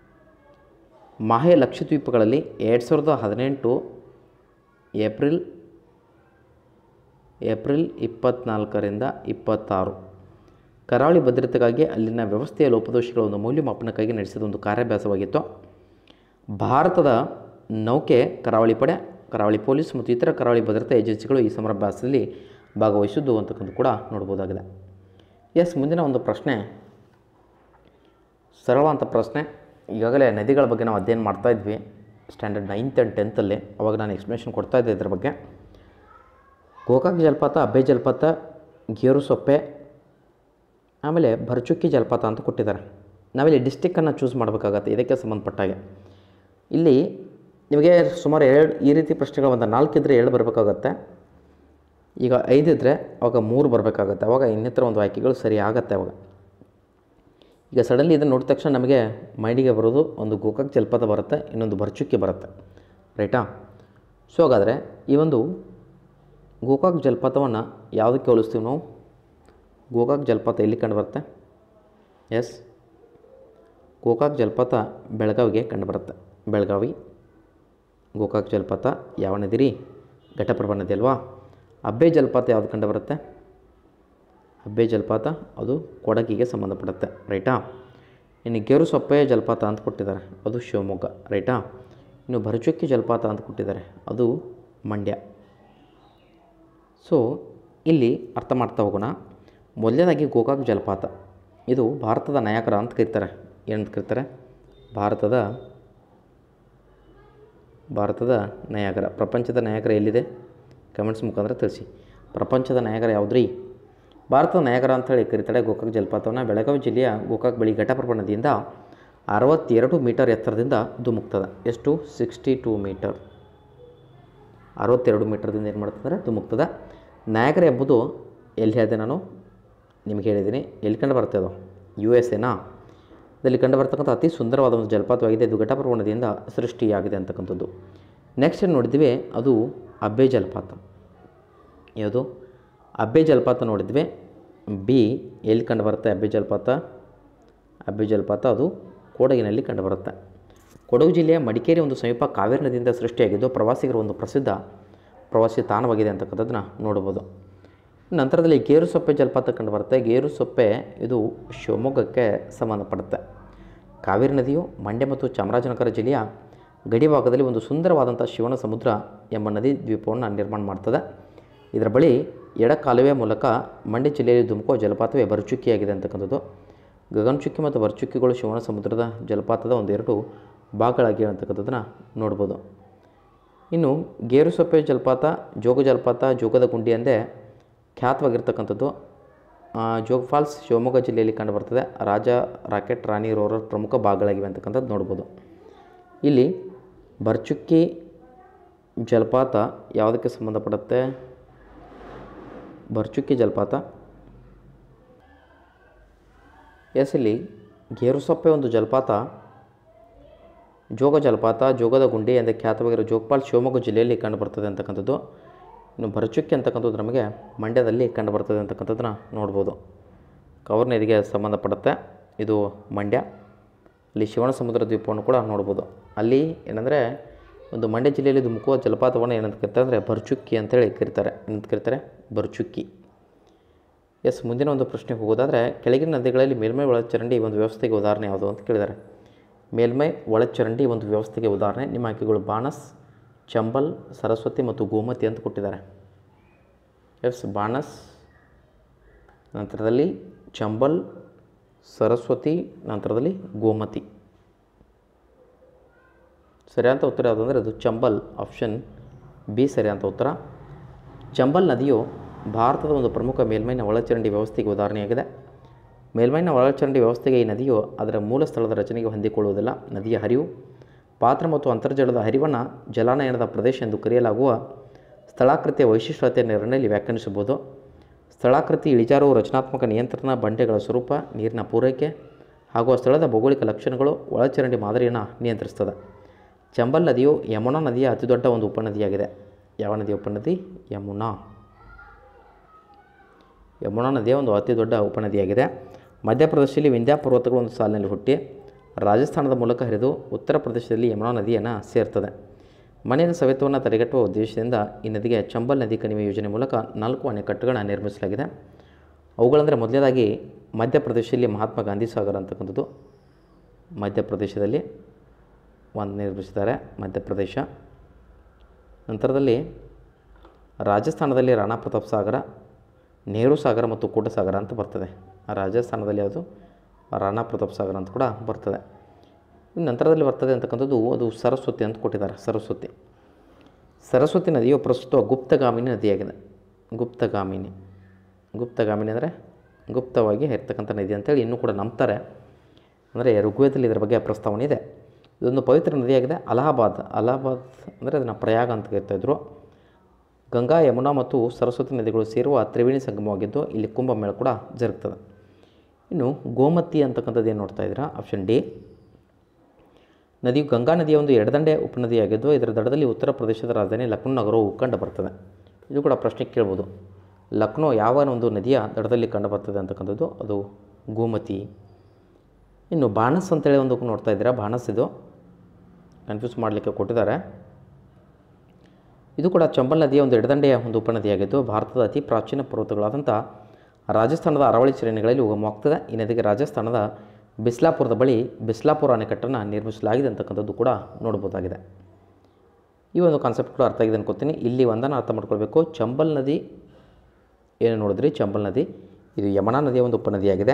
ಮಾಹೆ ಲಕ್ಷದ್ವೀಪಗಳಲ್ಲಿ ಎರಡು ಸಾವಿರದ ಹದಿನೆಂಟು ಏಪ್ರಿಲ್ ಏಪ್ರಿಲ್ ಇಪ್ಪತ್ತ್ನಾಲ್ಕರಿಂದ ಇಪ್ಪತ್ತಾರು ಕರಾವಳಿ ಭದ್ರತೆಗಾಗಿ ಅಲ್ಲಿನ ವ್ಯವಸ್ಥೆಯ ಲೋಪದೋಷಗಳ ಒಂದು ಮೌಲ್ಯಮಾಪನಕ್ಕಾಗಿ ನಡೆಸಿದ ಒಂದು ಕಾರ್ಯಾಭ್ಯಾಸವಾಗಿತ್ತು ಭಾರತದ ನೌಕೆ ಕರಾವಳಿ ಪಡೆ ಕರಾವಳಿ ಪೊಲೀಸ್ ಮತ್ತು ಇತರ ಕರಾವಳಿ ಭದ್ರತಾ ಏಜೆನ್ಸಿಗಳು ಈ ಸಮರಾಭ್ಯಾಸದಲ್ಲಿ ಭಾಗವಹಿಸಿದ್ದು ಅಂತಕ್ಕಂಥ ಕೂಡ ನೋಡ್ಬೋದಾಗಿದೆ ಎಸ್ ಮುಂದಿನ ಒಂದು ಪ್ರಶ್ನೆ ಸರಳವಂತ ಪ್ರಶ್ನೆ ಈಗಾಗಲೇ ನದಿಗಳ ಬಗ್ಗೆ ನಾವು ಅಧ್ಯಯನ ಮಾಡ್ತಾ ಇದ್ವಿ ಸ್ಟ್ಯಾಂಡರ್ಡ್ ನೈನ್ತ್ ಆ್ಯಂಡ್ ಟೆಂತಲ್ಲಿ ಅವಾಗ ನಾನು ಎಕ್ಸ್ಪ್ಲನೇಷನ್ ಕೊಡ್ತಾ ಇದ್ದೆ ಇದ್ರ ಬಗ್ಗೆ ಗೋಕಾಕ್ ಜಲಪಾತ ಅಬ್ಬೆ ಜಲಪಾತ ಗೇರು ಸೊಪ್ಪೆ ಆಮೇಲೆ ಭರ್ಚುಕ್ಕಿ ಜಲಪಾತ ಅಂತ ಕೊಟ್ಟಿದ್ದಾರೆ ನಾವಿಲ್ಲಿ ಡಿಸ್ಟಿಕ್ಕನ್ನು ಚೂಸ್ ಮಾಡಬೇಕಾಗತ್ತೆ ಇದಕ್ಕೆ ಸಂಬಂಧಪಟ್ಟ ಹಾಗೆ ಇಲ್ಲಿ ನಿಮಗೆ ಸುಮಾರು ಎರಡು ಈ ರೀತಿ ಪ್ರಶ್ನೆಗಳು ಒಂದು ನಾಲ್ಕಿದ್ರೆ ಏಳು ಬರಬೇಕಾಗತ್ತೆ ಈಗ ಐದಿದ್ರೆ ಅವಾಗ ಮೂರು ಬರಬೇಕಾಗತ್ತೆ ಅವಾಗ ಇನ್ನಿತರ ಒಂದು ಆಯ್ಕೆಗಳು ಸರಿ ಆಗತ್ತೆ ಅವಾಗ ಈಗ ಸಡನ್ಲಿ ಇದನ್ನು ನೋಡಿದ ತಕ್ಷಣ ನಮಗೆ ಮೈಂಡಿಗೆ ಬರೋದು ಒಂದು ಗೋಕಾಕ್ ಜಲಪಾತ ಬರುತ್ತೆ ಇನ್ನೊಂದು ಭರ್ಚುಕ್ಕಿ ಬರುತ್ತೆ ರೈಟಾ ಸೊ ಹಾಗಾದರೆ ಈ ಒಂದು ಗೋಕಾಕ್ ಜಲಪಾತವನ್ನು ಯಾವುದಕ್ಕೆ ಹೋಲಿಸ್ತೀವಿ ನಾವು ಗೋಕಾಕ್ ಜಲಪಾತ ಎಲ್ಲಿ ಕಂಡುಬರುತ್ತೆ ಎಸ್ ಗೋಕಾಕ್ ಜಲಪಾತ ಬೆಳಗಾವಿಗೆ ಕಂಡುಬರುತ್ತೆ ಬೆಳಗಾವಿ ಗೋಕಾಕ್ ಜಲಪಾತ ಯಾವ ನದಿ ರೀ ಘಟಪ್ರಭಾ ನದಿ ಅಲ್ವಾ ಅಬ್ಬೆ ಜಲಪಾತ ಯಾವುದು ಕಂಡುಬರುತ್ತೆ ಅಬ್ಬೆ ಜಲಪಾತ ಅದು ಕೊಡಗಿಗೆ ಸಂಬಂಧಪಡುತ್ತೆ ರೈಟಾ ಇನ್ನು ಗೇರು ಸೊಪ್ಪೆ ಜಲಪಾತ ಅಂತ ಕೊಟ್ಟಿದ್ದಾರೆ ಅದು ಶಿವಮೊಗ್ಗ ರೈಟಾ ಇನ್ನು ಭರಚುಕ್ಕಿ ಜಲಪಾತ ಅಂತ ಕೊಟ್ಟಿದ್ದಾರೆ ಅದು ಮಂಡ್ಯ ಸೊ ಇಲ್ಲಿ ಅರ್ಥ ಮಾಡ್ತಾ ಹೋಗೋಣ ಮೊದಲನೇದಾಗಿ ಗೋಕಾಕ್ ಜಲಪಾತ ಇದು ಭಾರತದ ನಾಯಕರ ಅಂತ ಕರೀತಾರೆ ಏನಂತ ಕರೀತಾರೆ ಭಾರತದ ಭಾರತದ ನಾಯಕರ ಪ್ರಪಂಚದ ನಾಯಕರ ಎಲ್ಲಿದೆ ಕಮೆಂಟ್ಸ್ ಮುಖಾಂತರ ತಿಳಿಸಿ ಪ್ರಪಂಚದ ನಾಯಕರ ಯಾವುದ್ರಿ ಭಾರತದ ನಾಯಕರ ಅಂತೇಳಿ ಕರೀತಾರೆ ಗೋಕಾಕ್ ಜಲಪಾತವನ್ನು ಬೆಳಗಾವಿ ಜಿಲ್ಲೆಯ ಗೋಕಾಕ್ ಬಳಿ ಘಟಪ್ರಭಾ ನದಿಯಿಂದ ಅರವತ್ತೆರಡು ಮೀಟರ್ ಎತ್ತರದಿಂದ ಧುಮುಕ್ತದೆ ಎಷ್ಟು ಸಿಕ್ಸ್ಟಿ ಟೂ ಮೀಟರ್ ಅರವತ್ತೆರಡು ಮೀಟರ್ದಿಂದ ಏನು ಮಾಡ್ತಂದರೆ ಧುಮುಕ್ತದೆ ನಾಯಕರ ಎಂಬುದು ಎಲ್ಲಿ ಹೇಳಿದೆ ನಾನು ನಿಮಗೆ ಹೇಳಿದ್ದೀನಿ ಎಲ್ಲಿ ಕಂಡು ಬರ್ತದೆ ಅದು ಯು ಎಸ್ ಎನಾ ಇದರಲ್ಲಿ ಕಂಡು ಬರ್ತಕ್ಕಂಥ ಅತಿ ಸುಂದರವಾದ ಒಂದು ಜಲಪಾತವಾಗಿದೆ ಇದು ಘಟಪ್ರಭಾ ನದಿಯಿಂದ ಸೃಷ್ಟಿಯಾಗಿದೆ ಅಂತಕ್ಕಂಥದ್ದು ನೆಕ್ಸ್ಟ್ ಏನು ನೋಡಿದ್ವಿ ಅದು ಅಬ್ಬೆ ಜಲಪಾತ ಯಾವುದು ಅಬ್ಬೆ ಜಲಪಾತ ನೋಡಿದ್ವಿ ಬಿ ಎಲ್ಲಿ ಕಂಡು ಬರುತ್ತೆ ಅಬ್ಬೆ ಜಲಪಾತ ಅಬ್ಬೆ ಜಲಪಾತ ಅದು ಕೊಡಗಿನಲ್ಲಿ ಕಂಡುಬರುತ್ತೆ ಕೊಡಗು ಜಿಲ್ಲೆಯ ಮಡಿಕೇರಿ ಒಂದು ಸಮೀಪ ಕಾವೇರಿ ನದಿಯಿಂದ ಸೃಷ್ಟಿಯಾಗಿದ್ದು ಪ್ರವಾಸಿಗರ ಒಂದು ಪ್ರಸಿದ್ಧ ಪ್ರವಾಸಿ ತಾಣವಾಗಿದೆ ಅಂತಕ್ಕಂಥದ್ದನ್ನ ನೋಡ್ಬೋದು ನಂತರದಲ್ಲಿ ಗೇರು ಸೊಪ್ಪೆ ಜಲಪಾತ ಕಂಡುಬರುತ್ತೆ ಗೇರು ಸೊಪ್ಪೆ ಇದು ಶಿವಮೊಗ್ಗಕ್ಕೆ ಸಂಬಂಧಪಡುತ್ತೆ ಕಾವೇರಿ ನದಿಯು ಮಂಡ್ಯ ಮತ್ತು ಚಾಮರಾಜನಗರ ಜಿಲ್ಲೆಯ ಗಡಿಭಾಗದಲ್ಲಿ ಒಂದು ಸುಂದರವಾದಂಥ ಶಿವನ ಸಮುದ್ರ ಎಂಬ ನದಿ ದ್ವೀಪವನ್ನು ನಿರ್ಮಾಣ ಮಾಡ್ತದೆ ಇದರ ಬಳಿ ಎಡ ಕಾಲುವೆ ಮೂಲಕ ಮಂಡ್ಯ ಜಿಲ್ಲೆಯಲ್ಲಿ ಧುಮುಕುವ ಜಲಪಾತವೇ ಬರಚುಕ್ಕಿಯಾಗಿದೆ ಅಂತಕ್ಕಂಥದ್ದು ಗಗನಚುಕ್ಕಿ ಮತ್ತು ಬರಚುಕ್ಕಿಗಳು ಶಿವನ ಸಮುದ್ರದ ಜಲಪಾತದ ಒಂದೆರಡು ಭಾಗಗಳಾಗಿವೆ ಅಂತಕ್ಕಂಥದ್ದನ್ನು ನೋಡ್ಬೋದು ಇನ್ನು ಗೇರುಸೊಪ್ಪೆ ಜಲಪಾತ ಜೋಗ ಜಲಪಾತ ಜೋಗದ ಗುಂಡಿ ಎಂದೇ ಖ್ಯಾತವಾಗಿರ್ತಕ್ಕಂಥದ್ದು ಆ, ಜೋಗ್ ಫಾಲ್ಸ್ ಶಿವಮೊಗ್ಗ ಜಿಲ್ಲೆಯಲ್ಲಿ ಕಂಡುಬರ್ತದೆ ರಾಜ ರಾಕೆಟ್ ರಾಣಿ ರೋರರ್ ಪ್ರಮುಖ ಭಾಗಗಳಾಗಿವೆ ಅಂತಕ್ಕಂಥದ್ದು ನೋಡ್ಬೋದು ಇಲ್ಲಿ ಬರ್ಚುಕ್ಕಿ ಜಲಪಾತ ಯಾವುದಕ್ಕೆ ಸಂಬಂಧಪಡುತ್ತೆ ಬರ್ಚುಕ್ಕಿ ಜಲಪಾತ ಎಸ್ ಇಲ್ಲಿ ಗೇರುಸೊಪ್ಪೆ ಒಂದು ಜಲಪಾತ ಜೋಗ ಜಲಪಾತ ಜೋಗದ ಗುಂಡಿ ಎಂದೇ ಖ್ಯಾತವಾಗಿರೋ ಜೋಗಪಾಲ್ ಶಿವಮೊಗ್ಗ ಜಿಲ್ಲೆಯಲ್ಲಿ ಕಂಡುಬರ್ತದೆ ಅಂತಕ್ಕಂಥದ್ದು ಇನ್ನು ಭರಚುಕ್ಕಿ ಅಂತಕ್ಕಂಥದ್ದು ನಮಗೆ ಮಂಡ್ಯದಲ್ಲಿ ಕಂಡುಬರ್ತದೆ ಅಂತಕ್ಕಂಥದ್ದನ್ನ ನೋಡ್ಬೋದು ಕವರ್ ನದಿಗೆ ಸಂಬಂಧಪಡುತ್ತೆ ಇದು ಮಂಡ್ಯ ಅಲ್ಲಿ ಶಿವನ ಸಮುದ್ರ ದ್ವೀಪವನ್ನು ಕೂಡ ನೋಡ್ಬೋದು ಅಲ್ಲಿ ಏನಂದರೆ ಒಂದು ಮಂಡ್ಯ ಜಿಲ್ಲೆಯಲ್ಲಿ ಧುಮುಕುವ ಜಲಪಾತವನ್ನು ಏನಂತ ಕರೀತಾರೆ ಅಂದರೆ ಭರ್ಚುಕ್ಕಿ ಅಂತೇಳಿ ಕರೀತಾರೆ ಏನಂತ ಕರೀತಾರೆ ಭರ್ಚುಕ್ಕಿ ಎಸ್ ಮುಂದಿನ ಒಂದು ಪ್ರಶ್ನೆಗೆ ಹೋಗೋದಾದರೆ ಕೆಳಗಿನ ನದಿಗಳಲ್ಲಿ ಮೇಲ್ಮೈ ಒಳಚರಂಡಿ ಒಂದು ವ್ಯವಸ್ಥೆಗೆ ಉದಾಹರಣೆ ಯಾವುದು ಅಂತ ಕೇಳಿದ್ದಾರೆ ಮೇಲ್ಮೈ ಒಳಚರಂಡಿ ಒಂದು ವ್ಯವಸ್ಥೆಗೆ ಉದಾಹರಣೆ ನಿಮ್ಮ ಆಯ್ಕೆಗಳು ಬಾಣಸ್ ಚಂಬಲ್ ಸರಸ್ವತಿ ಮತ್ತು ಗೋಮತಿ ಅಂತ ಕೊಟ್ಟಿದ್ದಾರೆ ಎಸ್ ಬಾಣಸ್ ನಂತರದಲ್ಲಿ ಚಂಬಲ್ ಸರಸ್ವತಿ ನಂತರದಲ್ಲಿ ಗೋಮತಿ ಸರಿಯಾದ ಉತ್ತರ ಯಾವುದು ಅಂದರೆ ಅದು ಚಂಬಲ್ ಆಪ್ಷನ್ ಬಿ ಸರಿಯಾದ ಉತ್ತರ ಚಂಬಲ್ ನದಿಯು ಭಾರತದ ಒಂದು ಪ್ರಮುಖ ಮೇಲ್ಮೈನ ಒಳಚರಂಡಿ ವ್ಯವಸ್ಥೆಗೆ ಉದಾಹರಣೆಯಾಗಿದೆ ಮೇಲ್ಮೈನ ಒಳಚರಂಡಿ ವ್ಯವಸ್ಥೆಗೆ ಈ ನದಿಯು ಅದರ ಮೂಲ ಸ್ಥಳದ ರಚನೆಗೆ ಹೊಂದಿಕೊಳ್ಳುವುದಿಲ್ಲ ನದಿಯ ಹರಿವು ಪಾತ್ರ ಮತ್ತು ಅಂತರ್ಜಲದ ಹರಿವನ್ನು ಜಲಾನಯನದ ಪ್ರದೇಶ ಎಂದು ಕರೆಯಲಾಗುವ ಸ್ಥಳಾಕೃತಿಯ ವೈಶಿಷ್ಟ್ಯತೆ ನಿರ್ಣಯಲ್ಲಿ ವ್ಯಾಖ್ಯಾನಿಸಬಹುದು ಸ್ಥಳಾಕೃತಿ ಇಳಿಜಾರು ರಚನಾತ್ಮಕ ನಿಯಂತ್ರಣ ಬಂಡೆಗಳ ಸ್ವರೂಪ ನೀರಿನ ಪೂರೈಕೆ ಹಾಗೂ ಆ ಸ್ಥಳದ ಭೌಗೋಳಿಕ ಲಕ್ಷಣಗಳು ಒಳಚರಂಡಿ ಮಾದರಿಯನ್ನು ನಿಯಂತ್ರಿಸ್ತದೆ ಚಂಬಲ್ ನದಿಯು ಯಮುನಾ ನದಿಯ ಅತಿದೊಡ್ಡ ಒಂದು ಉಪನದಿಯಾಗಿದೆ ಯಾವ ನದಿಯ ಉಪನದಿ ಯಮುನಾ ಯಮುನಾ ನದಿಯ ಒಂದು ಅತಿ ದೊಡ್ಡ ಉಪನದಿಯಾಗಿದೆ ಮಧ್ಯಪ್ರದೇಶದಲ್ಲಿ ವಿಂಧ್ಯ ಪರ್ವತಗಳು ಒಂದು ಸಾಲಿನಲ್ಲಿ ಹುಟ್ಟಿ ರಾಜಸ್ಥಾನದ ಮೂಲಕ ಹರಿದು ಉತ್ತರ ಪ್ರದೇಶದಲ್ಲಿ ಯಮುನಾ ನದಿಯನ್ನು ಸೇರ್ತದೆ ಮನೆಯ ಸವೆತವನ್ನು ತಡೆಗಟ್ಟುವ ಉದ್ದೇಶದಿಂದ ಈ ನದಿಗೆ ಚಂಬಲ್ ನದಿ ಕಣಿವೆ ಯೋಜನೆ ಮೂಲಕ ನಾಲ್ಕು ಅಣೆಕಟ್ಟುಗಳನ್ನು ನಿರ್ಮಿಸಲಾಗಿದೆ ಅವುಗಳಂದರೆ ಮೊದಲನೇದಾಗಿ ಮಧ್ಯಪ್ರದೇಶದಲ್ಲಿ ಮಹಾತ್ಮ ಗಾಂಧಿ ಸಾಗರ ಅಂತಕ್ಕಂಥದ್ದು ಮಧ್ಯಪ್ರದೇಶದಲ್ಲಿ ಒಂದು ನಿರ್ಮಿಸಿದ್ದಾರೆ ಮಧ್ಯಪ್ರದೇಶ ನಂತರದಲ್ಲಿ ರಾಜಸ್ಥಾನದಲ್ಲಿ ರಾಣಾ ಪ್ರತಾಪ್ ಸಾಗರ ನೆಹರು ಸಾಗರ ಮತ್ತು ಕೂಟ ಸಾಗರ ಅಂತ ಬರ್ತದೆ ರಾಜಸ್ಥಾನದಲ್ಲಿ ಯಾವುದು ರಾಣಾ ಪ್ರತಾಪ್ ಸಾಗರ ಅಂತ ಕೂಡ ಬರ್ತದೆ ಇನ್ನು ನಂತರದಲ್ಲಿ ಬರ್ತದೆ ಅಂತಕ್ಕಂಥದ್ದು ಅದು ಸರಸ್ವತಿ ಅಂತ ಕೊಟ್ಟಿದ್ದಾರೆ ಸರಸ್ವತಿ ಸರಸ್ವತಿ ನದಿಯು ಪ್ರಸ್ತುತ ಗುಪ್ತಗಾಮಿನಿ ನದಿಯಾಗಿದೆ ಗುಪ್ತಗಾಮಿನಿ ಗುಪ್ತಗಾಮಿನಿ ಅಂದರೆ ಗುಪ್ತವಾಗಿ ಇರ್ತಕ್ಕಂಥ ನದಿ ಅಂತೇಳಿ ಇನ್ನೂ ಕೂಡ ನಂಬ್ತಾರೆ ಅಂದರೆ ಋಗ್ವೇದದಲ್ಲಿ ಇದರ ಬಗ್ಗೆ ಪ್ರಸ್ತಾವನೆ ಇದೆ ಇದೊಂದು ಪವಿತ್ರ ನದಿಯಾಗಿದೆ ಅಲಹಾಬಾದ್ ಅಲಹಾಬಾದ್ ಅಂದರೆ ಅದನ್ನು ಪ್ರಯಾಗ ಅಂತ ಕರಿತಾಯಿದ್ರು ಗಂಗಾ ಯಮುನಾ ಮತ್ತು ಸರಸ್ವತಿ ನದಿಗಳು ಸೇರುವ ತ್ರಿವೇಣಿ ಸಂಗಮವಾಗಿದ್ದು ಇಲ್ಲಿ ಕುಂಭಮೇಳ ಕೂಡ ಜರುಗ್ತದೆ ಇನ್ನು ಗೋಮತಿ ಅಂತಕ್ಕಂಥದ್ದು ಏನು ನೋಡ್ತಾ ಇದ್ದೀರಾ ಆಪ್ಷನ್ ಡಿ ನದಿಯು ಗಂಗಾ ನದಿಯ ಒಂದು ಎಡದಂಡೆ ಉಪನದಿಯಾಗಿದ್ದು ಇದರ ದಡದಲ್ಲಿ ಉತ್ತರ ಪ್ರದೇಶದ ರಾಜಧಾನಿ ಲಕ್ನೋ ನಗರವು ಕಂಡು ಬರ್ತದೆ ಇದು ಕೂಡ ಪ್ರಶ್ನೆ ಕೇಳ್ಬೋದು ಲಕ್ನೋ ಯಾವ ಒಂದು ನದಿಯ ದಡದಲ್ಲಿ ಕಂಡು ಬರ್ತದೆ ಅಂತಕ್ಕಂಥದ್ದು ಅದು ಗೋಮತಿ ಇನ್ನು ಬಾಣಸ್ ಅಂತೇಳಿ ಒಂದು ನೋಡ್ತಾ ಇದ್ದೀರಾ ಬಾಣಸ್ ಇದು ಕನ್ಫ್ಯೂಸ್ ಮಾಡಲಿಕ್ಕೆ ಕೊಟ್ಟಿದ್ದಾರೆ ಇದು ಕೂಡ ಚಂಬಲ್ ನದಿಯ ಒಂದು ಎಡದಂಡೆಯ ಒಂದು ಉಪನದಿಯಾಗಿದ್ದು ಭಾರತದ ಅತಿ ಪ್ರಾಚೀನ ಪರ್ವತಗಳಾದಂಥ ರಾಜಸ್ಥಾನದ ಅರವಳಿ ಶ್ರೇಣಿಗಳಲ್ಲಿ ಉಗಮವಾಗ್ತದೆ ಈ ನದಿಗೆ ರಾಜಸ್ಥಾನದ ಬಿಸ್ಲಾಪುರದ ಬಳಿ ಬಿಸ್ಲಾಪುರ ಅಣೆಕಟ್ಟನ್ನು ನಿರ್ಮಿಸಲಾಗಿದೆ ಅಂತಕ್ಕಂಥದ್ದು ಕೂಡ ನೋಡ್ಬೋದಾಗಿದೆ ಈ ಒಂದು ಕಾನ್ಸೆಪ್ಟ್ ಕೂಡ ಅರ್ಥ ಆಗಿದೆ ಅನ್ಕೋತೀನಿ ಇಲ್ಲಿ ಒಂದನ್ನು ಅರ್ಥ ಮಾಡ್ಕೊಳ್ಬೇಕು ಚಂಬಲ್ ನದಿ ಏನು ನೋಡಿದ್ರಿ ಚಂಬಲ್ ನದಿ ಇದು ಯಮುನಾ ನದಿಯ ಒಂದು ಉಪನದಿಯಾಗಿದೆ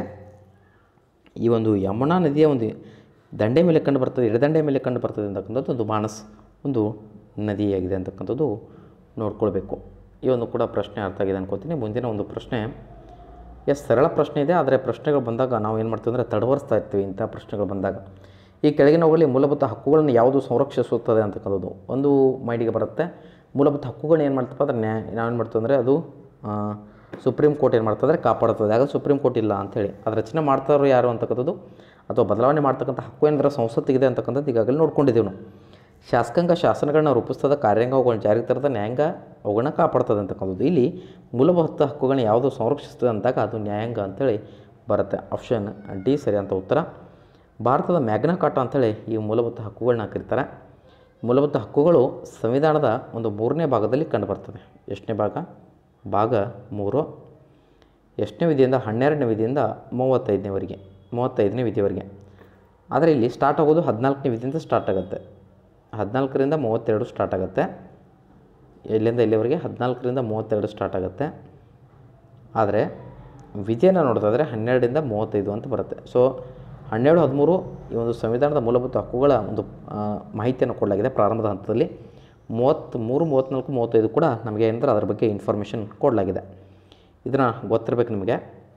ಈ ಒಂದು ಯಮುನಾ ನದಿಯ ಒಂದು ದಂಡೆ ಮೇಲೆ ಕಂಡು ಬರ್ತದೆ ಎಡದಂಡೆ ಮೇಲೆ ಕಂಡು ಬರ್ತದೆ ಅಂತಕ್ಕಂಥದ್ದು ಒಂದು ಮಾನಸ್ ಒಂದು ನದಿಯಾಗಿದೆ ಅಂತಕ್ಕಂಥದ್ದು ನೋಡ್ಕೊಳ್ಬೇಕು ಈ ಒಂದು ಕೂಡ ಪ್ರಶ್ನೆ ಅರ್ಥ ಆಗಿದೆ ಅನ್ಕೋತೀನಿ ಮುಂದಿನ ಒಂದು ಪ್ರಶ್ನೆ ಎಸ್ ಸರಳ ಪ್ರಶ್ನೆ ಇದೆ ಆದರೆ ಪ್ರಶ್ನೆಗಳು ಬಂದಾಗ ನಾವು ಏನು ಮಾಡ್ತೀವಿ ಅಂದರೆ ತಡವರಿಸ್ತಾ ಇರ್ತೀವಿ ಇಂಥ ಪ್ರಶ್ನೆಗಳು ಬಂದಾಗ ಈ ಕೆಳಗಿನವುಗಳಲ್ಲಿ ಮೂಲಭೂತ ಹಕ್ಕುಗಳನ್ನು ಯಾವುದು ಸಂರಕ್ಷಿಸುತ್ತದೆ ಅಂತಕ್ಕಂಥದ್ದು ಒಂದು ಮೈಂಡಿಗೆ ಬರುತ್ತೆ ಮೂಲಭೂತ ಹಕ್ಕುಗಳನ್ನ ಏನು ಮಾಡ್ತಪ್ಪ ಅಂದರೆ ನ್ಯಾಯ ನಾವೇನು ಮಾಡ್ತೀವಿ ಅಂದರೆ ಅದು ಆ, ಸುಪ್ರೀಂ ಕೋರ್ಟ್ ಏನು ಮಾಡ್ತದೆ ಕಾಪಾಡ್ತದೆ ಆಗ ಸುಪ್ರೀಂ ಕೋರ್ಟ್ ಇಲ್ಲ ಅಂಥೇಳಿ ಅದು ರಚನೆ ಮಾಡ್ತಾರೋ ಯಾರು ಅಂತಕ್ಕಂಥದ್ದು ಅಥವಾ ಬದಲಾವಣೆ ಮಾಡ್ತಕ್ಕಂಥ ಹಕ್ಕು ಏನಾದರೂ ಸಂಸತ್ತಿಗಿದೆ ಅಂತಕ್ಕಂಥದ್ದು ಈಗಾಗಲೇ ನೋಡ್ಕೊಂಡಿದ್ದೀವಿ ನಾವು ಶಾಸಕಾಂಗ ಶಾಸನಗಳನ್ನ ರೂಪಿಸ್ತದ ಕಾರ್ಯಾಂಗ ಅವುಗಳನ್ನ ಜಾರಿಗೆ ತರದ ನ್ಯಾಯಾಂಗ ಅವುಗಳನ್ನ ಕಾಪಾಡ್ತದೆ ಅಂತಕ್ಕಂಥದ್ದು ಇಲ್ಲಿ ಮೂಲಭೂತ ಹಕ್ಕುಗಳನ್ನ ಯಾವುದು ಸಂರಕ್ಷಿಸ್ತದೆ ಅಂದಾಗ ಅದು ನ್ಯಾಯಾಂಗ ಅಂತೇಳಿ ಬರುತ್ತೆ ಆಪ್ಷನ್ ಡಿ ಸರಿ ಅಂತ ಉತ್ತರ ಭಾರತದ ಮ್ಯಾಗ್ನಾ ಕಾಟ ಅಂತೇಳಿ ಈ ಮೂಲಭೂತ ಹಕ್ಕುಗಳನ್ನ ಕರೀತಾರೆ ಮೂಲಭೂತ ಹಕ್ಕುಗಳು ಸಂವಿಧಾನದ ಒಂದು ಮೂರನೇ ಭಾಗದಲ್ಲಿ ಕಂಡುಬರ್ತದೆ ಎಷ್ಟನೇ ಭಾಗ ಭಾಗ ಮೂರು ಎಷ್ಟನೇ ವಿಧಿಯಿಂದ ಹನ್ನೆರಡನೇ ವಿಧಿಯಿಂದ ಮೂವತ್ತೈದನೇವರೆಗೆ ಮೂವತ್ತೈದನೇ ವಿಧಿಯವರೆಗೆ ಆದರೆ ಇಲ್ಲಿ ಸ್ಟಾರ್ಟ್ ಆಗೋದು ಹದಿನಾಲ್ಕನೇ ವಿಧಿಯಿಂದ ಸ್ಟಾರ್ಟ್ ಆಗುತ್ತೆ ಹದಿನಾಲ್ಕರಿಂದ ಮೂವತ್ತೆರಡು ಸ್ಟಾರ್ಟ್ ಆಗುತ್ತೆ ಎಲ್ಲಿಂದ ಇಲ್ಲಿವರೆಗೆ ಹದಿನಾಲ್ಕರಿಂದ ಮೂವತ್ತೆರಡು ಸ್ಟಾರ್ಟ್ ಆಗುತ್ತೆ ಆದರೆ ವಿಧಿಯನ್ನು ನೋಡೋದಾದರೆ ಹನ್ನೆರಡರಿಂದ ಮೂವತ್ತೈದು ಅಂತ ಬರುತ್ತೆ ಸೊ ಹನ್ನೆರಡು ಹದಿಮೂರು ಈ ಒಂದು ಸಂವಿಧಾನದ ಮೂಲಭೂತ ಹಕ್ಕುಗಳ ಒಂದು ಆ, ಮಾಹಿತಿಯನ್ನು ಕೊಡಲಾಗಿದೆ ಪ್ರಾರಂಭದ ಹಂತದಲ್ಲಿ ಮೂವತ್ತ್ಮೂರು ಮೂವತ್ತ್ನಾಲ್ಕು ಮೂವತ್ತೈದು ಕೂಡ ನಮಗೆ ಏನಂದ್ರೆ ಅದರ ಬಗ್ಗೆ ಇನ್ಫಾರ್ಮೇಷನ್ ಕೊಡಲಾಗಿದೆ ಇದನ್ನು ಗೊತ್ತಿರಬೇಕು ನಿಮಗೆ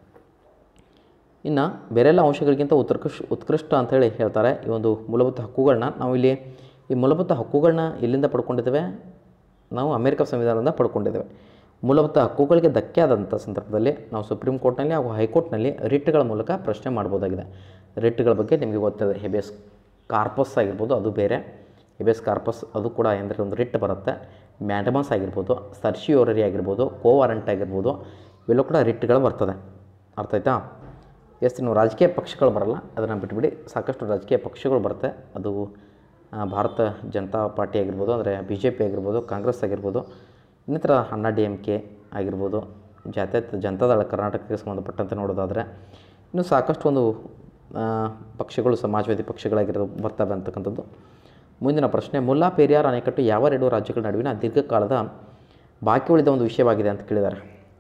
ಇನ್ನು ಬೇರೆಲ್ಲ ಅಂಶಗಳಿಗಿಂತ ಉತ್ಕೃಷ್ಟ ಉತ್ಕೃಷ್ಟ ಅಂತೇಳಿ ಹೇಳ್ತಾರೆ ಈ ಒಂದು ಮೂಲಭೂತ ಹಕ್ಕುಗಳನ್ನ ನಾವು ಇಲ್ಲಿ ಈ ಮೂಲಭೂತ ಹಕ್ಕುಗಳನ್ನ ಎಲ್ಲಿಂದ ಪಡ್ಕೊಂಡಿದ್ದೇವೆ ನಾವು ಅಮೆರಿಕ ಸಂವಿಧಾನದಿಂದ ಪಡ್ಕೊಂಡಿದ್ದೇವೆ ಮೂಲಭೂತ ಹಕ್ಕುಗಳಿಗೆ ಧಕ್ಕೆ ಆದಂಥ ಸಂದರ್ಭದಲ್ಲಿ ನಾವು ಸುಪ್ರೀಂ ಕೋರ್ಟ್ನಲ್ಲಿ ಹಾಗೂ ಹೈಕೋರ್ಟ್ನಲ್ಲಿ ರಿಟ್ಗಳ ಮೂಲಕ ಪ್ರಶ್ನೆ ಮಾಡ್ಬೋದಾಗಿದೆ ರಿಟ್ಗಳ ಬಗ್ಗೆ ನಿಮಗೆ ಗೊತ್ತಿದೆ ಹೆಬೇಸ್ ಕಾರ್ಪಸ್ ಆಗಿರ್ಬೋದು ಅದು ಬೇರೆ ಹೆಬೇಸ್ ಕಾರ್ಪಸ್ ಅದು ಕೂಡ ಅಂದರೆ ಒಂದು ರಿಟ್ ಬರುತ್ತೆ ಮ್ಯಾಡಮಸ್ ಆಗಿರ್ಬೋದು ಸರ್ಶಿಯೋರರಿ ಆಗಿರ್ಬೋದು ಕೋ ವಾರಂಟ್ ಆಗಿರ್ಬೋದು ಇವೆಲ್ಲ ಕೂಡ ರಿಟ್ಗಳು ಬರ್ತದೆ ಅರ್ಥ ಆಯ್ತಾ ಎಸ್ ಇನ್ನು ರಾಜಕೀಯ ಪಕ್ಷಗಳು ಬರಲ್ಲ ಅದನ್ನು ಬಿಟ್ಬಿಡಿ ಸಾಕಷ್ಟು ರಾಜಕೀಯ ಪಕ್ಷಗಳು ಬರುತ್ತೆ ಅದು ಆ, ಭಾರತ ಜನತಾ ಪಾರ್ಟಿ ಆಗಿರ್ಬೋದು ಅಂದರೆ ಬಿ ಜೆ ಪಿ ಆಗಿರ್ಬೋದು ಕಾಂಗ್ರೆಸ್ ಆಗಿರ್ಬೋದು ಇನ್ನಿತರ ಅಣ್ಣಾ ಡಿ ಎಮ್ ಕೆ ಆಗಿರ್ಬೋದು ಜಾತ್ಯತ ಜನತಾದಳ ಕರ್ನಾಟಕಕ್ಕೆ ಸಂಬಂಧಪಟ್ಟಂತೆ ನೋಡೋದಾದರೆ ಇನ್ನು ಸಾಕಷ್ಟು ಒಂದು ಆ, ಪಕ್ಷಗಳು ಸಮಾಜವಾದಿ ಪಕ್ಷಗಳಾಗಿರೋದು ಬರ್ತವೆ ಅಂತಕ್ಕಂಥದ್ದು ಮುಂದಿನ ಪ್ರಶ್ನೆ ಮುಲ್ಲಾ ಪೆರಿಯಾರ್ ಅಣೆಕಟ್ಟು ಯಾವ ಎರಡು ರಾಜ್ಯಗಳ ನಡುವಿನ ದೀರ್ಘಕಾಲದ ಬಾಕಿ ಉಳಿದ ಒಂದು ವಿಷಯವಾಗಿದೆ ಅಂತ ಕೇಳಿದ್ದಾರೆ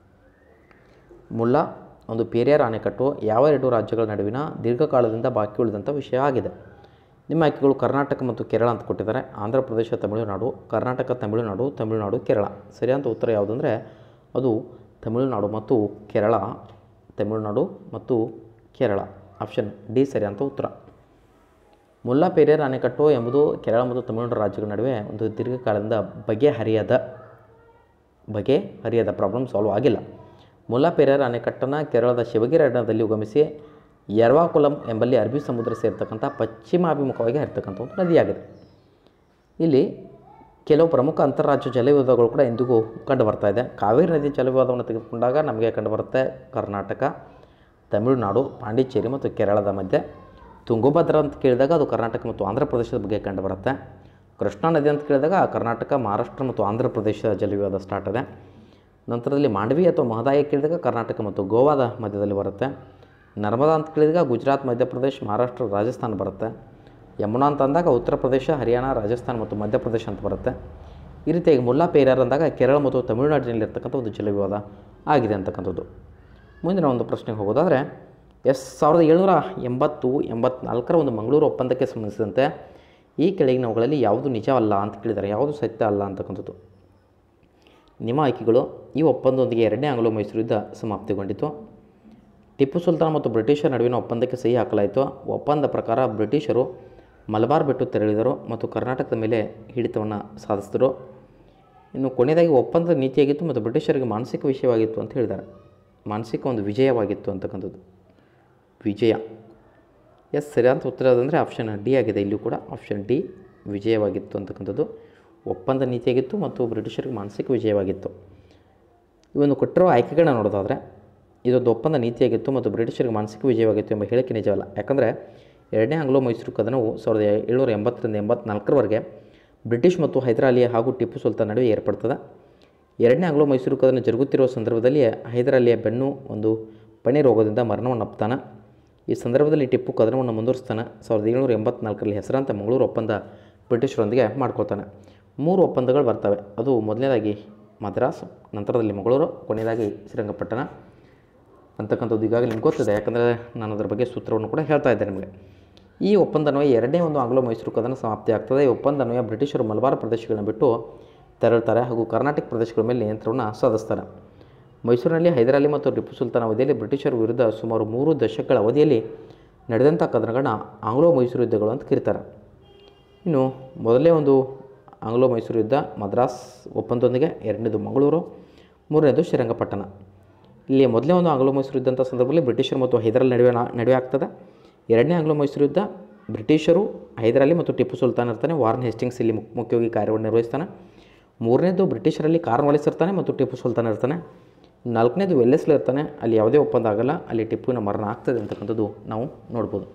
ಮುಲ್ಲಾ ಒಂದು ಪೆರಿಯಾರ್ ಅಣೆಕಟ್ಟು ಯಾವ ಎರಡು ರಾಜ್ಯಗಳ ನಡುವಿನ ದೀರ್ಘಕಾಲದಿಂದ ಬಾಕಿ ಉಳಿದಂಥ ವಿಷಯ ಆಗಿದೆ ನಿಮ್ಮ ಆಯ್ಕೆಗಳು ಕರ್ನಾಟಕ ಮತ್ತು ಕೇರಳ ಅಂತ ಕೊಟ್ಟಿದ್ದಾರೆ ಆಂಧ್ರ ಪ್ರದೇಶ ತಮಿಳುನಾಡು ಕರ್ನಾಟಕ ತಮಿಳುನಾಡು ತಮಿಳುನಾಡು ಕೇರಳ ಸರಿಯಾದ ಉತ್ತರ ಯಾವುದಂದರೆ ಅದು ತಮಿಳುನಾಡು ಮತ್ತು ಕೇರಳ ತಮಿಳುನಾಡು ಮತ್ತು ಕೇರಳ ಆಪ್ಷನ್ ಡಿ ಸರಿ ಅಂತ ಉತ್ತರ ಮುಲ್ಲಾ ಪೆರಿಯಾರ್ ಅಣೆಕಟ್ಟು ಎಂಬುದು ಕೇರಳ ಮತ್ತು ತಮಿಳುನಾಡು ರಾಜ್ಯಗಳ ನಡುವೆ ಒಂದು ದೀರ್ಘಕಾಲದಿಂದ ಬಗೆಹರಿಯದ ಬಗೆಹರಿಯದ ಪ್ರಾಬ್ಲಮ್ ಸಾಲ್ವ್ ಆಗಿಲ್ಲ ಮುಲ್ಲಾ ಪೆರಿಯಾರ್ ಅಣೆಕಟ್ಟನ್ನು ಕೇರಳದ ಶಿವಗಿರಿ ಅರಣ್ಯದಲ್ಲಿ ಉಗಮಿಸಿ ಯರ್ವಾಕುಲಂ ಎಂಬಲ್ಲಿ ಅರಬ್ಬಿ ಸಮುದ್ರ ಸೇರ್ತಕ್ಕಂಥ ಪಶ್ಚಿಮಾಭಿಮುಖವಾಗಿ ಹರಿತಕ್ಕಂಥ ಒಂದು ನದಿಯಾಗಿದೆ ಇಲ್ಲಿ ಕೆಲವು ಪ್ರಮುಖ ಅಂತಾರಾಜ್ಯ ಜಲವಿವಾದಗಳು ಕೂಡ ಇಂದಿಗೂ ಕಂಡು ಬರ್ತಾ ಇದೆ ಕಾವೇರಿ ನದಿ ಜಲವಿವಾದವನ್ನು ತೆಗೆದುಕೊಂಡಾಗ ನಮಗೆ ಕಂಡುಬರುತ್ತೆ ಕರ್ನಾಟಕ ತಮಿಳುನಾಡು ಪಾಂಡಿಚೇರಿ ಮತ್ತು ಕೇರಳದ ಮಧ್ಯೆ ತುಂಗಭದ್ರಾ ಅಂತ ಕೇಳಿದಾಗ ಅದು ಕರ್ನಾಟಕ ಮತ್ತು ಆಂಧ್ರ ಪ್ರದೇಶದ ಬಗ್ಗೆ ಕಂಡುಬರುತ್ತೆ ಕೃಷ್ಣಾ ನದಿ ಅಂತ ಕೇಳಿದಾಗ ಕರ್ನಾಟಕ ಮಹಾರಾಷ್ಟ್ರ ಮತ್ತು ಆಂಧ್ರ ಪ್ರದೇಶ ಜಲವಿವಾದ ಸ್ಟಾರ್ಟ್ ಇದೆ ನಂತರದಲ್ಲಿ ಮಾಂಡವಿ ಅಥವಾ ಮಹದಾಯಿ ಕೇಳಿದಾಗ ಕರ್ನಾಟಕ ಮತ್ತು ಗೋವಾದ ಮಧ್ಯದಲ್ಲಿ ಬರುತ್ತೆ ನರ್ಮದಾ ಅಂತ ಕೇಳಿದಾಗ ಗುಜರಾತ್ ಮಧ್ಯಪ್ರದೇಶ ಮಹಾರಾಷ್ಟ್ರ ರಾಜಸ್ಥಾನ ಬರುತ್ತೆ ಯಮುನಾ ಅಂತ ಅಂದಾಗ ಉತ್ತರ ಪ್ರದೇಶ ಹರಿಯಾಣ ರಾಜಸ್ಥಾನ ಮತ್ತು ಮಧ್ಯಪ್ರದೇಶ ಅಂತ ಬರುತ್ತೆ ಈ ರೀತಿಯಾಗಿ ಮುಲ್ಲಾ ಪೇರಿಯಾರ್ ಅಂದಾಗ ಕೇರಳ ಮತ್ತು ತಮಿಳುನಾಡಿನಲ್ಲಿರ್ತಕ್ಕಂಥ ಒಂದು ಜಲವಿವಾದ ಆಗಿದೆ ಅಂತಕ್ಕಂಥದ್ದು ಮುಂದಿನ ಒಂದು ಪ್ರಶ್ನೆಗೆ ಹೋಗೋದಾದರೆ ಎಸ್ ಸಾವಿರದ ಏಳ್ನೂರ ಎಂಬತ್ತು ಎಂಬತ್ನಾಲ್ಕರ ಒಂದು ಮಂಗಳೂರು ಒಪ್ಪಂದಕ್ಕೆ ಸಂಬಂಧಿಸಿದಂತೆ ಈ ಕೆಳಗಿನವುಗಳಲ್ಲಿ ಯಾವುದು ನಿಜವಲ್ಲ ಅಂತ ಕೇಳಿದ್ದಾರೆ ಯಾವುದು ಸತ್ಯ ಅಲ್ಲ ಅಂತಕ್ಕಂಥದ್ದು ನಿಮ್ಮ ಆಯ್ಕೆಗಳು ಈ ಒಪ್ಪಂದದೊಂದಿಗೆ ಎರಡನೇ ಆಂಗ್ಲೋ ಮೈಸೂರು ಯುದ್ಧ ಸಮಾಪ್ತಿಗೊಂಡಿತು ಟಿಪ್ಪು ಸುಲ್ತಾನ್ ಮತ್ತು ಬ್ರಿಟಿಷರ ನಡುವಿನ ಒಪ್ಪಂದಕ್ಕೆ ಸಹಿ ಹಾಕಲಾಯಿತು ಒಪ್ಪಂದ ಪ್ರಕಾರ ಬ್ರಿಟಿಷರು ಮಲಬಾರ್ ಬಿಟ್ಟು ತೆರಳಿದರು ಮತ್ತು ಕರ್ನಾಟಕದ ಮೇಲೆ ಹಿಡಿತವನ್ನು ಸಾಧಿಸಿದರು ಇನ್ನು ಕೊನೆಯದಾಗಿ ಒಪ್ಪಂದದ ನೀತಿಯಾಗಿತ್ತು ಮತ್ತು ಬ್ರಿಟಿಷರಿಗೆ ಮಾನಸಿಕ ವಿಷಯವಾಗಿತ್ತು ಅಂತ ಹೇಳಿದ್ದಾರೆ ಮಾನಸಿಕ ಒಂದು ವಿಜಯವಾಗಿತ್ತು ಅಂತಕ್ಕಂಥದ್ದು ವಿಜಯ ಎಸ್ ಸರಿಯಾದ ಉತ್ತರ ಅದಂದರೆ ಆಪ್ಷನ್ ಡಿ ಆಗಿದೆ ಇಲ್ಲೂ ಕೂಡ ಆಪ್ಷನ್ ಡಿ ವಿಜಯವಾಗಿತ್ತು ಅಂತಕ್ಕಂಥದ್ದು ಒಪ್ಪಂದ ನೀತಿಯಾಗಿತ್ತು ಮತ್ತು ಬ್ರಿಟಿಷರಿಗೆ ಮಾನಸಿಕ ವಿಜಯವಾಗಿತ್ತು ಈ ಒಂದು ಕೊಟ್ಟಿರುವ ಆಯ್ಕೆಗಳನ್ನ ನೋಡೋದಾದರೆ ಇದೊಂದು ಒಪ್ಪಂದ ನೀತಿಯಾಗಿತ್ತು ಮತ್ತು ಬ್ರಿಟಿಷರಿಗೆ ಮಾನಸಿಕ ವಿಜಯವಾಗಿತ್ತು ಎಂಬ ಹೇಳಿಕೆ ನಿಜವಲ್ಲ ಯಾಕಂದರೆ ಎರಡನೇ ಆಂಗ್ಲೋ ಮೈಸೂರು ಕದನವು ಸಾವಿರದ ಏಳ್ನೂರ ಎಂಬತ್ತರಿಂದ ಎಂಬತ್ನಾಲ್ಕರವರೆಗೆ ಬ್ರಿಟಿಷ್ ಮತ್ತು ಹೈದರಾಲಿ ಹಾಗೂ ಟಿಪ್ಪು ಸುಲ್ತಾನ್ ನಡುವೆ ಏರ್ಪಡ್ತದೆ ಎರಡನೇ ಆಂಗ್ಲೋ ಮೈಸೂರು ಕದನ ಜರುಗುತ್ತಿರುವ ಸಂದರ್ಭದಲ್ಲಿ ಹೈದರಾಲಿಯ ಬೆನ್ನು ಒಂದು ಪಣಿ ರೋಗದಿಂದ ಮರಣವನ್ನು ಅಪ್ತಾನೆ ಈ ಸಂದರ್ಭದಲ್ಲಿ ಟಿಪ್ಪು ಕದನವನ್ನು ಮುಂದುವರಿಸ್ತಾನೆ ಸಾವಿರದ ಏಳ್ನೂರ ಎಂಬತ್ನಾಲ್ಕರಲ್ಲಿ ಹೆಸರಾಂತ ಮಂಗಳೂರು ಒಪ್ಪಂದ ಬ್ರಿಟಿಷರೊಂದಿಗೆ ಮಾಡ್ಕೊಳ್ತಾನೆ ಮೂರು ಒಪ್ಪಂದಗಳು ಬರ್ತವೆ ಅದು ಮೊದಲನೇದಾಗಿ ಮದ್ರಾಸ್ ನಂತರದಲ್ಲಿ ಮಂಗಳೂರು ಕೊನೆಯದಾಗಿ ಶ್ರೀರಂಗಪಟ್ಟಣ ಅಂತಕ್ಕಂಥದ್ದು ಈಗಾಗಲೇ ನಿಮ್ಗೆ ಗೊತ್ತಿದೆ ಯಾಕಂದರೆ ನಾನು ಅದರ ಬಗ್ಗೆ ಸೂತ್ರವನ್ನು ಕೂಡ ಹೇಳ್ತಾ ಇದ್ದೆ ನಿಮಗೆ ಈ ಒಪ್ಪಂದನ್ವಯ ಎರಡನೇ ಒಂದು ಆಂಗ್ಲೋ ಮೈಸೂರು ಕದನ ಸಮಾಪ್ತಿ ಆಗ್ತದೆ ಈ ಒಪ್ಪಂದನ್ವಯ ಬ್ರಿಟಿಷರು ಮಲಬಾರ್ ಪ್ರದೇಶಗಳನ್ನ ಬಿಟ್ಟು ತೆರಳ್ತಾರೆ ಹಾಗೂ ಕರ್ನಾಟಕ ಪ್ರದೇಶಗಳ ಮೇಲೆ ನಿಯಂತ್ರಣವನ್ನು ಸಾಧಿಸ್ತಾರೆ ಮೈಸೂರಿನಲ್ಲಿ ಹೈದರಾಲಿ ಮತ್ತು ಟಿಪ್ಪು ಸುಲ್ತಾನ್ ಅವಧಿಯಲ್ಲಿ ಬ್ರಿಟಿಷರ ವಿರುದ್ಧ ಸುಮಾರು ಮೂರು ದಶಕಗಳ ಅವಧಿಯಲ್ಲಿ ನಡೆದಂಥ ಕದನಗಳನ್ನ ಆಂಗ್ಲೋ ಮೈಸೂರು ಯುದ್ಧಗಳು ಅಂತ ಕರೀತಾರೆ ಇನ್ನು ಮೊದಲೇ ಒಂದು ಆಂಗ್ಲೋ ಮೈಸೂರು ಯುದ್ಧ ಮದ್ರಾಸ್ ಒಪ್ಪಂದದೊಂದಿಗೆ ಎರಡನೇದು ಮಂಗಳೂರು ಮೂರನೇದು ಶ್ರೀರಂಗಪಟ್ಟಣ ಇಲ್ಲಿ ಮೊದಲೇ ಒಂದು ಆಂಗ್ಲೋ ಮೈಸೂರು ಯುದ್ಧ ಅಂತ ಸಂದರ್ಭದಲ್ಲಿ ಬ್ರಿಟಿಷರು ಮತ್ತು ಹೈದರಾಲಿ ನಡುವೆ ನಡುವೆ ಆಗ್ತದೆ ಎರಡನೇ ಆಂಗ್ಲೋ ಮೈಸೂರು ಯುದ್ಧ ಬ್ರಿಟಿಷರು ಹೈದರಾಲಿ ಮತ್ತು ಟಿಪ್ಪು ಸುಲ್ತಾನ್ ಇರ್ತಾನೆ ವಾರ್ನ್ ಹೇಸ್ಟಿಂಗ್ಸ್ ಇಲ್ಲಿ ಮುಖ್ಯ ಮುಖ್ಯವಾಗಿ ಕಾರ್ಯವನ್ನು ನಿರ್ವಹಿಸ್ತಾನೆ ಮೂರನೇದು ಬ್ರಿಟಿಷರಲ್ಲಿ ಕಾರ್ನ್ವಾಲಿಸ್ ಇರ್ತಾನೆ ಮತ್ತು ಟಿಪ್ಪು ಸುಲ್ತಾನ್ ಇರ್ತಾನೆ ನಾಲ್ಕನೇದು ವೆಲ್ಲೆಸ್ಲಿ ಇರ್ತಾನೆ ಅಲ್ಲಿ ಯಾವುದೇ ಒಪ್ಪಂದ ಆಗಲ್ಲ ಅಲ್ಲಿ ಟಿಪ್ಪುವಿನ ಮರಣ ಆಗ್ತದೆ ಅಂತಕ್ಕಂಥದ್ದು ನಾವು ನೋಡ್ಬೋದು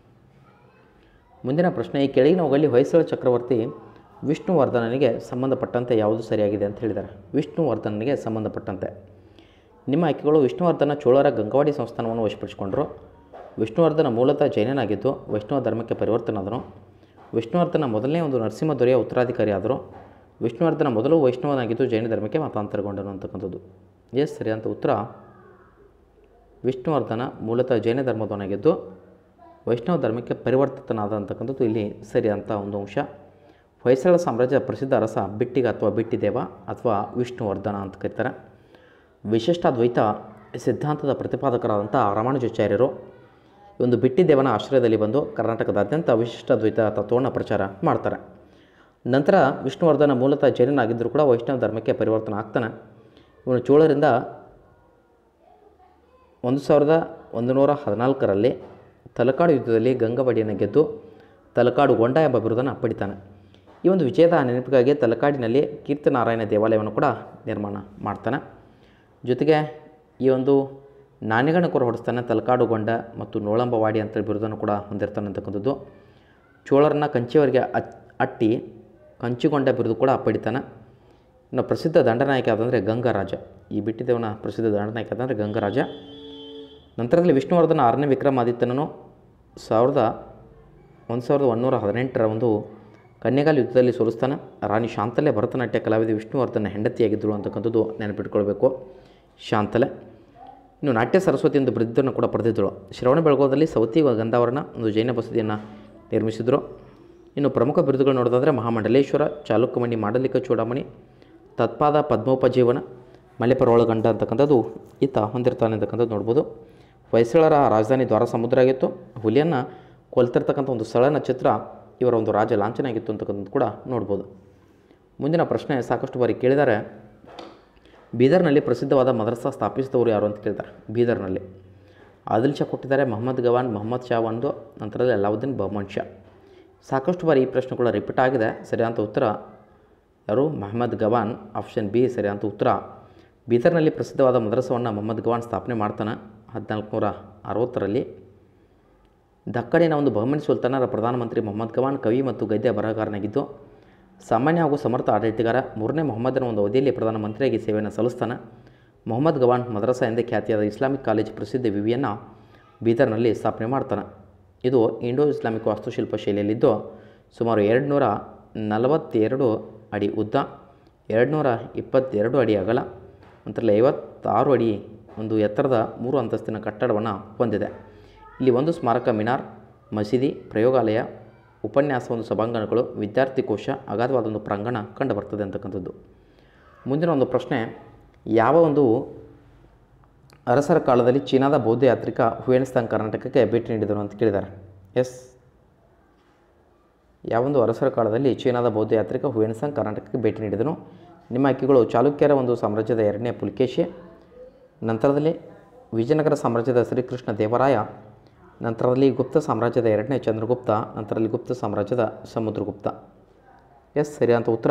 ಮುಂದಿನ ಪ್ರಶ್ನೆ ಈ ಕೆಳಗಿನವುಗಳಲ್ಲಿ ಹೊಯ್ಸಳ ಚಕ್ರವರ್ತಿ ವಿಷ್ಣುವರ್ಧನನಿಗೆ ಸಂಬಂಧಪಟ್ಟಂತೆ ಯಾವುದು ಸರಿಯಾಗಿದೆ ಅಂತ ಹೇಳಿದ್ದಾರೆ ವಿಷ್ಣುವರ್ಧನನಿಗೆ ಸಂಬಂಧಪಟ್ಟಂತೆ ನಿಮ್ಮ ಆಯ್ಕೆಗಳು ವಿಷ್ಣುವರ್ಧನ ಚೋಳರ ಗಂಗವಾಡಿ ಸಂಸ್ಥಾನವನ್ನು ವಶಪಡಿಸಿಕೊಂಡರು ವಿಷ್ಣುವರ್ಧನ ಮೂಲತಃ ಜೈನನಾಗಿದ್ದು ವೈಷ್ಣವ ಧರ್ಮಕ್ಕೆ ಪರಿವರ್ತನಾದನು ವಿಷ್ಣುವರ್ಧನ ಮೊದಲನೇ ಒಂದು ನರಸಿಂಹ ದೊರೆಯ ಉತ್ತರಾಧಿಕಾರಿ ಆದರು ವಿಷ್ಣುವರ್ಧನ ಮೊದಲು ವೈಷ್ಣವನಾಗಿದ್ದು ಜೈನ ಧರ್ಮಕ್ಕೆ ಮತಾಂತರಗೊಂಡನು ಅಂತಕ್ಕಂಥದ್ದು ಎಸ್ ಸರಿ ಅಂತ ಉತ್ತರ ವಿಷ್ಣುವರ್ಧನ ಮೂಲತಃ ಜೈನ ಧರ್ಮದವನಾಗಿದ್ದು ವೈಷ್ಣವ ಧರ್ಮಕ್ಕೆ ಪರಿವರ್ತಿತನಾದ ಅಂತಕ್ಕಂಥದ್ದು ಇಲ್ಲಿ ಸರಿ ಅಂತ ಒಂದು ಅಂಶ ಹೊಯ್ಸಳ ಸಾಮ್ರಾಜ್ಯದ ಪ್ರಸಿದ್ಧ ಅರಸ ಬಿಟ್ಟಿಗ ಅಥವಾ ಬಿಟ್ಟಿದೇವ ಅಥವಾ ವಿಷ್ಣುವರ್ಧನ ಅಂತ ಕರೀತಾರೆ ವಿಶಿಷ್ಟಾದ್ವೈತ ಸಿದ್ಧಾಂತದ ಪ್ರತಿಪಾದಕರಾದಂಥ ರಾಮಾನುಜಾಚಾರ್ಯರು ಈ ಒಂದು ಬಿಟ್ಟಿದೇವನ ಆಶ್ರಯದಲ್ಲಿ ಬಂದು ಕರ್ನಾಟಕದಾದ್ಯಂತ ವಿಶಿಷ್ಟಾದ್ವೈತ ತತ್ವವನ್ನು ಪ್ರಚಾರ ಮಾಡ್ತಾರೆ ನಂತರ ವಿಷ್ಣುವರ್ಧನ ಮೂಲತಃ ಜೈನನಾಗಿದ್ದರೂ ಕೂಡ ವೈಷ್ಣವ ಧರ್ಮಕ್ಕೆ ಪರಿವರ್ತನೆ ಆಗ್ತಾನೆ ಇವನು ಚೋಳರಿಂದ ಒಂದು ಸಾವಿರದ ಒಂದು ನೂರ ಹದಿನಾಲ್ಕರಲ್ಲಿ ತಲಕಾಡು ಯುದ್ಧದಲ್ಲಿ ಗಂಗವಡಿಯನ್ನು ಗೆದ್ದು ತಲಕಾಡು ಗೊಂಡ ಎಂಬ ಬಿರುದನ್ನು ಪಡಿತಾನೆ ಈ ಒಂದು ವಿಜಯದ ನೆನಪಿಗಾಗಿ ತಲಕಾಡಿನಲ್ಲಿ ಕೀರ್ತನಾರಾಯಣ ದೇವಾಲಯವನ್ನು ಕೂಡ ನಿರ್ಮಾಣ ಮಾಡ್ತಾನೆ ಜೊತೆಗೆ ಈ ಒಂದು ನಾಣ್ಯಗಳನ್ನ ಕೂಡ ಹೊಡಿಸ್ತಾನೆ ತಲಕಾಡು ಗೊಂಡ ಮತ್ತು ನೋಳಂಬವಾಡಿ ಅಂತೇಳಿ ಬಿರುದನ್ನು ಕೂಡ ಹೊಂದಿರ್ತಾನೆ ಅಂತಕ್ಕಂಥದ್ದು ಚೋಳರನ್ನ ಕಂಚಿಯವರಿಗೆ ಅಚ್ ಅಟ್ಟಿ ಕಂಚಿಗೊಂಡ ಬಿರುದು ಕೂಡ ಪಡಿತಾನೆ ಇನ್ನು ಪ್ರಸಿದ್ಧ ದಂಡನಾಯಕ ಆದಂದರೆ ಗಂಗರಾಜ ಈ ಬಿಟ್ಟಿದೇವನ ಪ್ರಸಿದ್ಧ ದಂಡನಾಯಕ ಆದಂದರೆ ಗಂಗರಾಜ ನಂತರದಲ್ಲಿ ವಿಷ್ಣುವರ್ಧನ ಆರನೇ ವಿಕ್ರಮಾದಿತ್ಯನನು ಸಾವಿರದ ಒಂದು ಸಾವಿರದ ಒಂದುನೂರ ಹದಿನೆಂಟರ ಒಂದು ಕನ್ಯಗಾಲ ಯುದ್ಧದಲ್ಲಿ ಸೋಲಿಸ್ತಾನೆ ರಾಣಿ ಶಾಂತಲೆ ಭರತನಾಟ್ಯ ಕಲಾವಿದ ವಿಷ್ಣುವರ್ಧನ ಹೆಂಡತಿಯಾಗಿದ್ದಳು ಅಂತಕ್ಕಂಥದ್ದು ನೆನಪಿಟ್ಕೊಳ್ಬೇಕು ಶಾಂತಲೆ ಇನ್ನು ನಾಟ್ಯ ಸರಸ್ವತಿ ಎಂದು ಬಿರುದನ್ನು ಕೂಡ ಪಡೆದಿದ್ದಳು ಶ್ರವಣ ಬೆಳಗೋದಲ್ಲಿ ಸವತಿ ಗಂಧಾವರಣ ಒಂದು ಜೈನ ಬಸದಿಯನ್ನು ನಿರ್ಮಿಸಿದರು ಇನ್ನು ಪ್ರಮುಖ ಬಿರುದುಗಳು ನೋಡೋದಾದರೆ ಮಹಾಮಂಡಲೇಶ್ವರ ಚಾಲುಕ್ಯಮಣಿ ಮಾಂಡಲಿಕ ಚೂಡಾಮಣಿ ತತ್ಪಾದ ಪದ್ಮೋಪಜೀವನ ಮಲೆಪರೊಳಗಂಡ ಅಂತಕ್ಕಂಥದ್ದು ಈತ ಹೊಂದಿರ್ತಾನೆ ಅಂತಕ್ಕಂಥದ್ದು ನೋಡ್ಬೋದು ಹೊಯ್ಸಳರ ರಾಜಧಾನಿ ದ್ವಾರ ಸಮುದ್ರ ಆಗಿತ್ತು ಹುಲಿಯನ್ನು ಕೊಲ್ತಿರ್ತಕ್ಕಂಥ ಒಂದು ಸ್ಥಳನ ಚಿತ್ರ ಇವರ ಒಂದು ರಾಜ ಲಾಂಛನ ಆಗಿತ್ತು ಅಂತಕ್ಕಂಥದ್ದು ಕೂಡ ನೋಡ್ಬೋದು ಮುಂದಿನ ಪ್ರಶ್ನೆ ಸಾಕಷ್ಟು ಬಾರಿ ಕೇಳಿದ್ದಾರೆ ಬೀದರ್ನಲ್ಲಿ ಪ್ರಸಿದ್ಧವಾದ ಮದರಸಾ ಸ್ಥಾಪಿಸಿದವರು ಯಾರು ಅಂತ ಕೇಳ್ತಾರೆ ಬೀದರ್ನಲ್ಲಿ ಆದಿಲ್ ಶಾ ಕೊಟ್ಟಿದ್ದಾರೆ ಮೊಹಮ್ಮದ್ ಗವಾನ್ ಮೊಹಮ್ಮದ್ ಶಾ ಒಂದು ನಂತರದಲ್ಲಿ ಅಲಾವುದ್ದೀನ್ ಬಹಮನ್ ಶಾ ಸಾಕಷ್ಟು ಬಾರಿ ಈ ಪ್ರಶ್ನೆ ಕೂಡ ರಿಪೀಟ್ ಆಗಿದೆ ಸರಿಯಾದ ಉತ್ತರ ಯಾರು ಮೊಹಮ್ಮದ್ ಗವಾನ್ ಆಪ್ಷನ್ ಬಿ ಸರಿಯಾದ ಉತ್ತರ ಬೀದರ್ನಲ್ಲಿ ಪ್ರಸಿದ್ಧವಾದ ಮದರಸವನ್ನು ಮೊಹಮ್ಮದ್ ಗವಾನ್ ಸ್ಥಾಪನೆ ಮಾಡ್ತಾನೆ ಹದಿನಾಲ್ಕು ನೂರ ಅರವತ್ತರಲ್ಲಿ ದಕ್ಕಣಿನ ಒಂದು ಬಹುಮನಿ ಸುಲ್ತಾನರ ಪ್ರಧಾನಮಂತ್ರಿ ಮೊಹಮ್ಮದ್ ಗವಾನ್ ಕವಿ ಮತ್ತು ಗದ್ಯ ಬರಹಗಾರನಾಗಿದ್ದು ಸಾಮಾನ್ಯ ಹಾಗೂ ಸಮರ್ಥ ಆಡಳಿತಗಾರ ಮೂರನೇ ಮೊಹಮ್ಮದನ ಒಂದು ಅವಧಿಯಲ್ಲಿ ಪ್ರಧಾನಮಂತ್ರಿಯಾಗಿ ಸೇವೆಯನ್ನು ಸಲ್ಲಿಸ್ತಾನೆ ಮೊಹಮ್ಮದ್ ಗವಾನ್ ಮದ್ರಸಾ ಎಂದೇ ಖ್ಯಾತಿಯಾದ ಇಸ್ಲಾಮಿಕ್ ಕಾಲೇಜ್ ಪ್ರಸಿದ್ಧ ವಿವಿಯನ್ನು ಬೀದರ್ನಲ್ಲಿ ಸ್ಥಾಪನೆ ಮಾಡ್ತಾನೆ ಇದು ಇಂಡೋ ಇಸ್ಲಾಮಿಕ್ ವಾಸ್ತುಶಿಲ್ಪ ಶೈಲಿಯಲ್ಲಿದ್ದು ಸುಮಾರು ಎರಡು ನೂರ ನಲವತ್ತೆರಡು ಅಡಿ ಉದ್ದ ಎರಡು ನೂರ ಇಪ್ಪತ್ತೆರಡು ಅಡಿ ಅಗಲ ನಂತರ ಐವತ್ತಾರು ಅಡಿ ಒಂದು ಎತ್ತರದ ಮೂರು ಅಂತಸ್ತಿನ ಕಟ್ಟಡವನ್ನು ಹೊಂದಿದೆ ಇಲ್ಲಿ ಒಂದು ಸ್ಮಾರಕ ಮಿನಾರ್ ಮಸೀದಿ ಪ್ರಯೋಗಾಲಯ ಉಪನ್ಯಾಸ ಒಂದು ಸಭಾಂಗಣಗಳು ವಿದ್ಯಾರ್ಥಿ ಕೋಶ ಅಗಾಧವಾದ ಒಂದು ಪ್ರಾಂಗಣ ಕಂಡುಬರ್ತದೆ ಅಂತಕ್ಕಂಥದ್ದು ಮುಂದಿನ ಒಂದು ಪ್ರಶ್ನೆ ಯಾವ ಒಂದು ಅರಸರ ಕಾಲದಲ್ಲಿ ಚೀನಾದ ಬೌದ್ಧ ಯಾತ್ರಿಕ ಹುಯೆನ್ಸ್ತಾಂಗ್ ಕರ್ನಾಟಕಕ್ಕೆ ಭೇಟಿ ನೀಡಿದರು ಅಂತ ಕೇಳಿದ್ದಾರೆ ಎಸ್ ಯಾವೊಂದು ಅರಸರ ಕಾಲದಲ್ಲಿ ಚೀನಾದ ಬೌದ್ಧ ಯಾತ್ರಿಕ ಹುಯೆನ್ಸಾಂಗ್ ಕರ್ನಾಟಕಕ್ಕೆ ಭೇಟಿ ನೀಡಿದನು ನಿಮ್ಮ ಆಯ್ಕೆಗಳು ಚಾಲುಕ್ಯರ ಒಂದು ಸಾಮ್ರಾಜ್ಯದ ಎರಡನೇ ಪುಲಿಕೇಶಿ ನಂತರದಲ್ಲಿ ವಿಜಯನಗರ ಸಾಮ್ರಾಜ್ಯದ ಶ್ರೀಕೃಷ್ಣ ದೇವರಾಯ ನಂತರದಲ್ಲಿ ಗುಪ್ತ ಸಾಮ್ರಾಜ್ಯದ ಎರಡನೇ ಚಂದ್ರಗುಪ್ತ ನಂತರದಲ್ಲಿ ಗುಪ್ತ ಸಾಮ್ರಾಜ್ಯದ ಸಮುದ್ರಗುಪ್ತ ಎಸ್ ಸರಿಯಾದ ಉತ್ತರ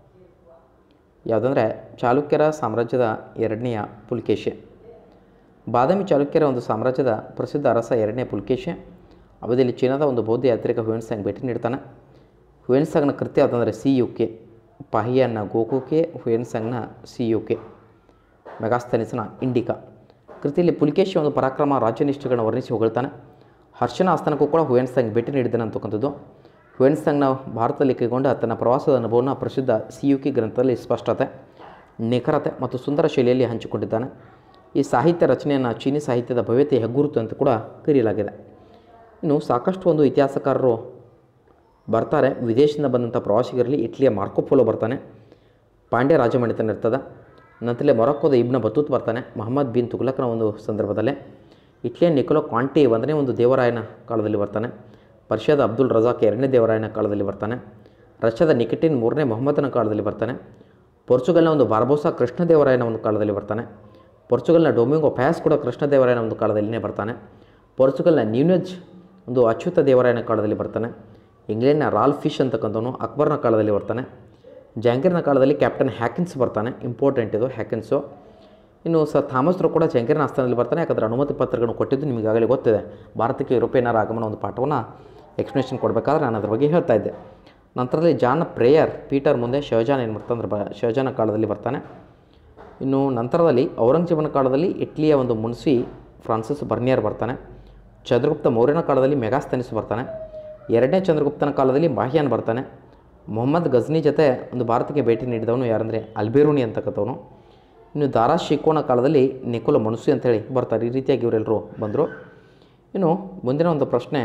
ಯಾವುದಂದರೆ ಚಾಲುಕ್ಯರ ಸಾಮ್ರಾಜ್ಯದ ಎರಡನೆಯ ಪುಲಿಕೇಶಿ ಬಾದಾಮಿ ಚಾಲುಕ್ಯರ ಒಂದು ಸಾಮ್ರಾಜ್ಯದ ಪ್ರಸಿದ್ಧ ಅರಸ ಎರಡನೇ ಪುಲಿಕೇಶಿ ಅವಧಿಯಲ್ಲಿ ಚೀನಾದ ಒಂದು ಬೌದ್ಧ ಯಾತ್ರಿಕ ಹುಯೆನ್ಸಾಂಗ್ ಭೇಟಿ ನೀಡ್ತಾನೆ ಹುಯೆನ್ಸಾಂಗ್ನ ಕೃತ್ಯ ಯಾವುದಂದರೆ ಸಿ ಯು ಕೆ ಪಾಹಿಯನ್ನ ಗೋಕುಕೆ ಹುಯೆನ್ಸಾಂಗ್ನ ಸಿ ಯು ಕೆ ಮೆಗಾಸ್ತನಿಸ್ನ ಇಂಡಿಕಾ ಕೃತಿಯಲ್ಲಿ ಪುಲಿಕೇಶಿ ಒಂದು ಪರಾಕ್ರಮ ರಾಜ್ಯನಿಷ್ಠೆಗಳನ್ನು ವರ್ಣಿಸಿ ಹೊಗಳ್ತಾನೆ ಹರ್ಷನ ಆಸ್ಥಾನಕ್ಕೂ ಕೂಡ ಹುಯೆನ್ಸಾಂಗ್ ಭೇಟಿ ನೀಡಿದ್ದಾನೆ ಅಂತಕ್ಕಂಥದ್ದು ಹುಯೆನ್ಸಾಂಗ್ನ ಭಾರತದಲ್ಲಿ ಕೈಗೊಂಡ ತನ್ನ ಪ್ರವಾಸದ ಅನುಭವನ ಪ್ರಸಿದ್ಧ ಸಿ ಯು ಕೆ ಗ್ರಂಥದಲ್ಲಿ ಸ್ಪಷ್ಟತೆ ನಿಖರತೆ ಮತ್ತು ಸುಂದರ ಶೈಲಿಯಲ್ಲಿ ಹಂಚಿಕೊಂಡಿದ್ದಾನೆ ಈ ಸಾಹಿತ್ಯ ರಚನೆಯನ್ನು ಚೀನಿ ಸಾಹಿತ್ಯದ ಭವ್ಯತೆ ಹೆಗ್ಗುರುತು ಅಂತ ಕೂಡ ಕರೆಯಲಾಗಿದೆ ಇನ್ನು ಸಾಕಷ್ಟು ಒಂದು ಇತಿಹಾಸಕಾರರು ಬರ್ತಾರೆ ವಿದೇಶದಿಂದ ಬಂದಂಥ ಪ್ರವಾಸಿಗರಲ್ಲಿ ಇಟ್ಲಿಯ ಮಾರ್ಕೋಪೋಲೋ ಬರ್ತಾನೆ ಪಾಂಡ್ಯ ರಾಜಮಣಿತನ ಇರ್ತದೆ ನಂತರಲೇ ಮೊರಕ್ಕೋದ ಇಬ್ನ ಬತೂತ್ ಬರ್ತಾನೆ ಮೊಹಮ್ಮದ್ ಬಿನ್ ತುಗ್ಲಕ್ನ ಒಂದು ಸಂದರ್ಭದಲ್ಲೇ ಇಟ್ಲಿಯ ನಿಕೋಲೋ ಕಾಂಟಿ ಒಂದನೇ ಒಂದು ದೇವರಾಯನ ಕಾಲದಲ್ಲಿ ಬರ್ತಾನೆ ಪರ್ಷಿಯಾದ ಅಬ್ದುಲ್ ರಜಾಕ್ ಎರಡನೇ ದೇವರಾಯನ ಕಾಲದಲ್ಲಿ ಬರ್ತಾನೆ ರಷ್ಯಾದ ನಿಕಿಟಿನ್ ಮೂರನೇ ಮೊಹಮ್ಮದನ ಕಾಲದಲ್ಲಿ ಬರ್ತಾನೆ ಪೋರ್ಚುಗಲ್ನ ಒಂದು ಬಾರ್ಬೋಸಾ ಕೃಷ್ಣದೇವರಾಯನ ಒಂದು ಕಾಲದಲ್ಲಿ ಬರ್ತಾನೆ ಪೋರ್ಚುಗಲ್ನ ಡೊಮಿಂಗೋ ಪ್ಯಾಸ್ ಕೂಡ ಕೃಷ್ಣದೇವರಾಯನ ಒಂದು ಕಾಲದಲ್ಲಿನೇ ಬರ್ತಾನೆ ಪೋರ್ಚುಗಲ್ನ ನ್ಯೂನೆಜ್ ಒಂದು ಅಚ್ಯುತ ದೇವರಾಯನ ಕಾಲದಲ್ಲಿ ಬರ್ತಾನೆ ಇಂಗ್ಲೆಂಡ್ನ ರಾಲ್ ಫಿಶ್ ಅಂತಕ್ಕಂಥವನು ಅಕ್ಬರ್ನ ಕಾಲದಲ್ಲಿ ಬರ್ತಾನೆ ಜಾಂಗೀರ್ನ ಕಾಲದಲ್ಲಿ ಕ್ಯಾಪ್ಟನ್ ಹ್ಯಾಕಿನ್ಸ್ ಬರ್ತಾನೆ ಇಂಪಾರ್ಟೆಂಟ್ ಇದು ಹ್ಯಾಕಿನ್ಸು ಇನ್ನು ಸರ್ ಥಾಮಸ್ರು ಕೂಡ ಜಾಂಗೀರ್ನ ಆಸ್ಥಾನದಲ್ಲಿ ಬರ್ತಾನೆ ಯಾಕಂದರೆ ಅನುಮತಿ ಪತ್ರಗಳನ್ನು ಕೊಟ್ಟಿದ್ದು ನಿಮಗಾಗಲೇ ಗೊತ್ತಿದೆ ಭಾರತಕ್ಕೆ ಯುರೋಪಿಯನ್ನರ ಆಗಮನ ಒಂದು ಪಾಠವನ್ನು ಎಕ್ಸ್ಪ್ಲನೇಷನ್ ಕೊಡಬೇಕಾದ್ರೆ ನಾನು ಅದ್ರ ಬಗ್ಗೆ ಹೇಳ್ತಾ ಇದ್ದೆ ನಂತರದಲ್ಲಿ ಜಾನ್ ಪ್ರೇಯರ್ ಪೀಟರ್ ಮುಂದೆ ಶಹಜಾನ್ ಏನು ಮಾಡ್ತಾನೆ ಬ ಶಹಜಾನ ಕಾಲದಲ್ಲಿ ಬರ್ತಾನೆ ಇನ್ನು ನಂತರದಲ್ಲಿ ಔರಂಗಜೇಬನ ಕಾಲದಲ್ಲಿ ಇಟ್ಲಿಯ ಒಂದು ಮುನ್ಸಿ ಫ್ರಾನ್ಸಿಸ್ ಬರ್ನಿಯರ್ ಬರ್ತಾನೆ ಚಂದ್ರಗುಪ್ತ ಮೌರ್ಯನ ಕಾಲದಲ್ಲಿ ಮೆಗಾಸ್ತನಿಸ್ ಬರ್ತಾನೆ ಎರಡನೇ ಚಂದ್ರಗುಪ್ತನ ಕಾಲದಲ್ಲಿ ಮಾಹಿಯಾನ್ ಬರ್ತಾನೆ ಮೊಹಮ್ಮದ್ ಗಜ್ನಿ ಜೊತೆ ಒಂದು ಭಾರತಕ್ಕೆ ಭೇಟಿ ನೀಡಿದವನು ಯಾರಂದರೆ ಅಲ್ಬೇರೂನಿ ಅಂತಕ್ಕಂಥವನು ಇನ್ನು ದಾರಾ ಶಿಕೋನ ಕಾಲದಲ್ಲಿ ನಿಕೋಲ ಮನುಸಿ ಅಂತೇಳಿ ಬರ್ತಾರೆ ಈ ರೀತಿಯಾಗಿ ಇವರೆಲ್ಲರೂ ಬಂದರು ಇನ್ನು ಮುಂದಿನ ಒಂದು ಪ್ರಶ್ನೆ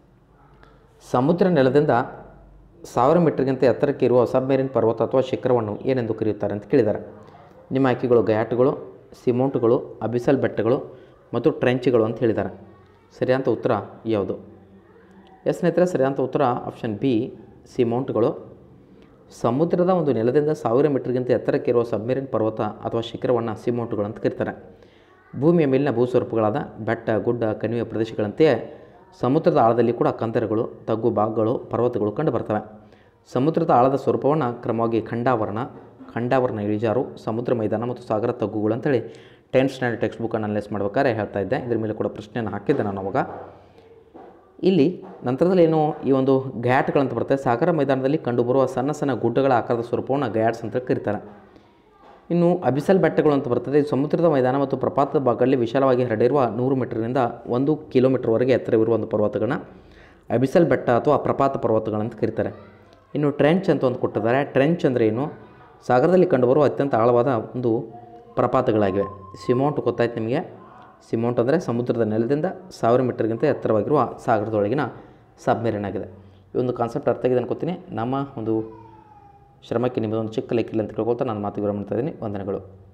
ಸಮುದ್ರ ನೆಲದಿಂದ ಸಾವಿರ ಮೀಟರ್ಗಿಂತ ಎತ್ತರಕ್ಕೆ ಇರುವ ಸಬ್ಮೆರಿನ್ ಪರ್ವತ ಅಥವಾ ಶಿಖರವನ್ನು ಏನೆಂದು ಕರೆಯುತ್ತಾರೆ ಅಂತ ಕೇಳಿದ್ದಾರೆ ನಿಮ್ಮ ಆಯ್ಕೆಗಳು ಗಯಾಟ್ಗಳು ಸಿಮೌಂಟ್ಗಳು ಅಬಿಸಲ್ ಬೆಟ್ಟಗಳು ಮತ್ತು ಟ್ರೆಂಚ್ಗಳು ಅಂತ ಹೇಳಿದ್ದಾರೆ ಸರಿಯಾದ ಉತ್ತರ ಯಾವುದು ಎಸ್ ಸ್ನೇಹಿತರೆ ಸರಿಯಾದ ಉತ್ತರ ಆಪ್ಷನ್ ಬಿ ಸಿಮೌಂಟ್ಗಳು ಸಮುದ್ರದ ಒಂದು ನೆಲದಿಂದ ಸಾವಿರ ಮೀಟರ್ಗಿಂತ ಎತ್ತರಕ್ಕೆ ಇರುವ ಸಬ್ಮೆರಿನ್ ಪರ್ವತ ಅಥವಾ ಶಿಖರವನ್ನು ಸಿಮೌಂಟ್ಗಳು ಅಂತ ಕರೀತಾರೆ ಭೂಮಿಯ ಮೇಲಿನ ಭೂಸ್ವರೂಪಗಳಾದ ಬೆಟ್ಟ ಗುಡ್ಡ ಕಣಿವೆ ಪ್ರದೇಶಗಳಂತೆಯೇ ಸಮುದ್ರದ ಆಳದಲ್ಲಿ ಕೂಡ ಕಂದರಗಳು ತಗ್ಗು ಭಾಗಗಳು ಪರ್ವತಗಳು ಕಂಡುಬರ್ತವೆ ಸಮುದ್ರದ ಆಳದ ಸ್ವರೂಪವನ್ನು ಕ್ರಮವಾಗಿ ಖಂಡಾವರಣ ಖಂಡಾವರಣ ಇಳಿಜಾರು ಸಮುದ್ರ ಮೈದಾನ ಮತ್ತು ಸಾಗರ ತಗ್ಗುಗಳು ಅಂತೇಳಿ tenth standard text book analyse ಮಾಡ್ಬೇಕಾದ್ರೆ ಹೇಳ್ತಾ ಇದ್ದೆ ಇದ್ರ ಮೇಲೆ ಕೂಡ ಪ್ರಶ್ನೆಯನ್ನು ಹಾಕಿದ್ದೆ ನಾನು ಅವಾಗ ಇಲ್ಲಿ ನಂತರದಲ್ಲಿ ಏನು ಈ ಒಂದು ಘಾಟ್ಗಳಂತ ಬರುತ್ತೆ ಸಾಗರ ಮೈದಾನದಲ್ಲಿ ಕಂಡುಬರುವ ಸಣ್ಣ ಸಣ್ಣ ಗುಡ್ಡಗಳ ಆಕಾರದ ಸ್ವರೂಪವನ್ನು ಗಯಾಟ್ಸ್ ಅಂತ ಕರೀತಾರೆ ಇನ್ನು ಅಬಿಸಲ್ ಬೆಟ್ಟಗಳು ಅಂತ ಬರ್ತದೆ ಇದು ಸಮುದ್ರದ ಮೈದಾನ ಮತ್ತು ಪ್ರಪಾತದ ಭಾಗಗಳಲ್ಲಿ ವಿಶಾಲವಾಗಿ ಹರಡಿರುವ ನೂರು ಮೀಟರ್ನಿಂದ ಒಂದು ಕಿಲೋಮೀಟರ್ವರೆಗೆ ಎತ್ತರವಿರುವ ಒಂದು ಪರ್ವತಗಳನ್ನ ಅಬಿಸಲ್ ಬೆಟ್ಟ ಅಥವಾ ಪ್ರಪಾತ ಪರ್ವತಗಳಂತ ಕರೀತಾರೆ ಇನ್ನು ಟ್ರೆಂಚ್ ಅಂತ ಒಂದು ಕೊಟ್ಟಿದ್ದಾರೆ ಟ್ರೆಂಚ್ ಅಂದರೆ ಏನು ಸಾಗರದಲ್ಲಿ ಕಂಡುಬರುವ ಅತ್ಯಂತ ಆಳವಾದ ಒಂದು ಪ್ರಪಾತಗಳಾಗಿವೆ ಸಿಮೌಂಟ್ ಗೊತ್ತಾಯ್ತು ನಿಮಗೆ ಸಿಮೌಂಟ್ ಅಂದರೆ ಸಮುದ್ರದ ನೆಲದಿಂದ ಸಾವಿರ ಮೀಟರ್ಗಿಂತ ಎತ್ತರವಾಗಿರುವ ಸಾಗರದೊಳಗಿನ ಸಬ್ಮೆರಿನ್ ಆಗಿದೆ ಈ ಒಂದು ಕಾನ್ಸೆಪ್ಟ್ ಅರ್ಥ ಆಗಿದೆ ಅನ್ಕೋತೀನಿ ನಮ್ಮ ಒಂದು ಶ್ರಮಕ್ಕೆ ನಿಮ್ಮದೊಂದು ಚಿಕ್ಕ ಲೆಕ್ಕಿಲ್ಲ ಅಂತ ಕೇಳ್ಕೊಳ್ತಾ ನಾನು ಮಾತು ವಿರಾಮ ಮಾಡ್ತಾ ಇದ್ದೀನಿ ವಂದನೆಗಳು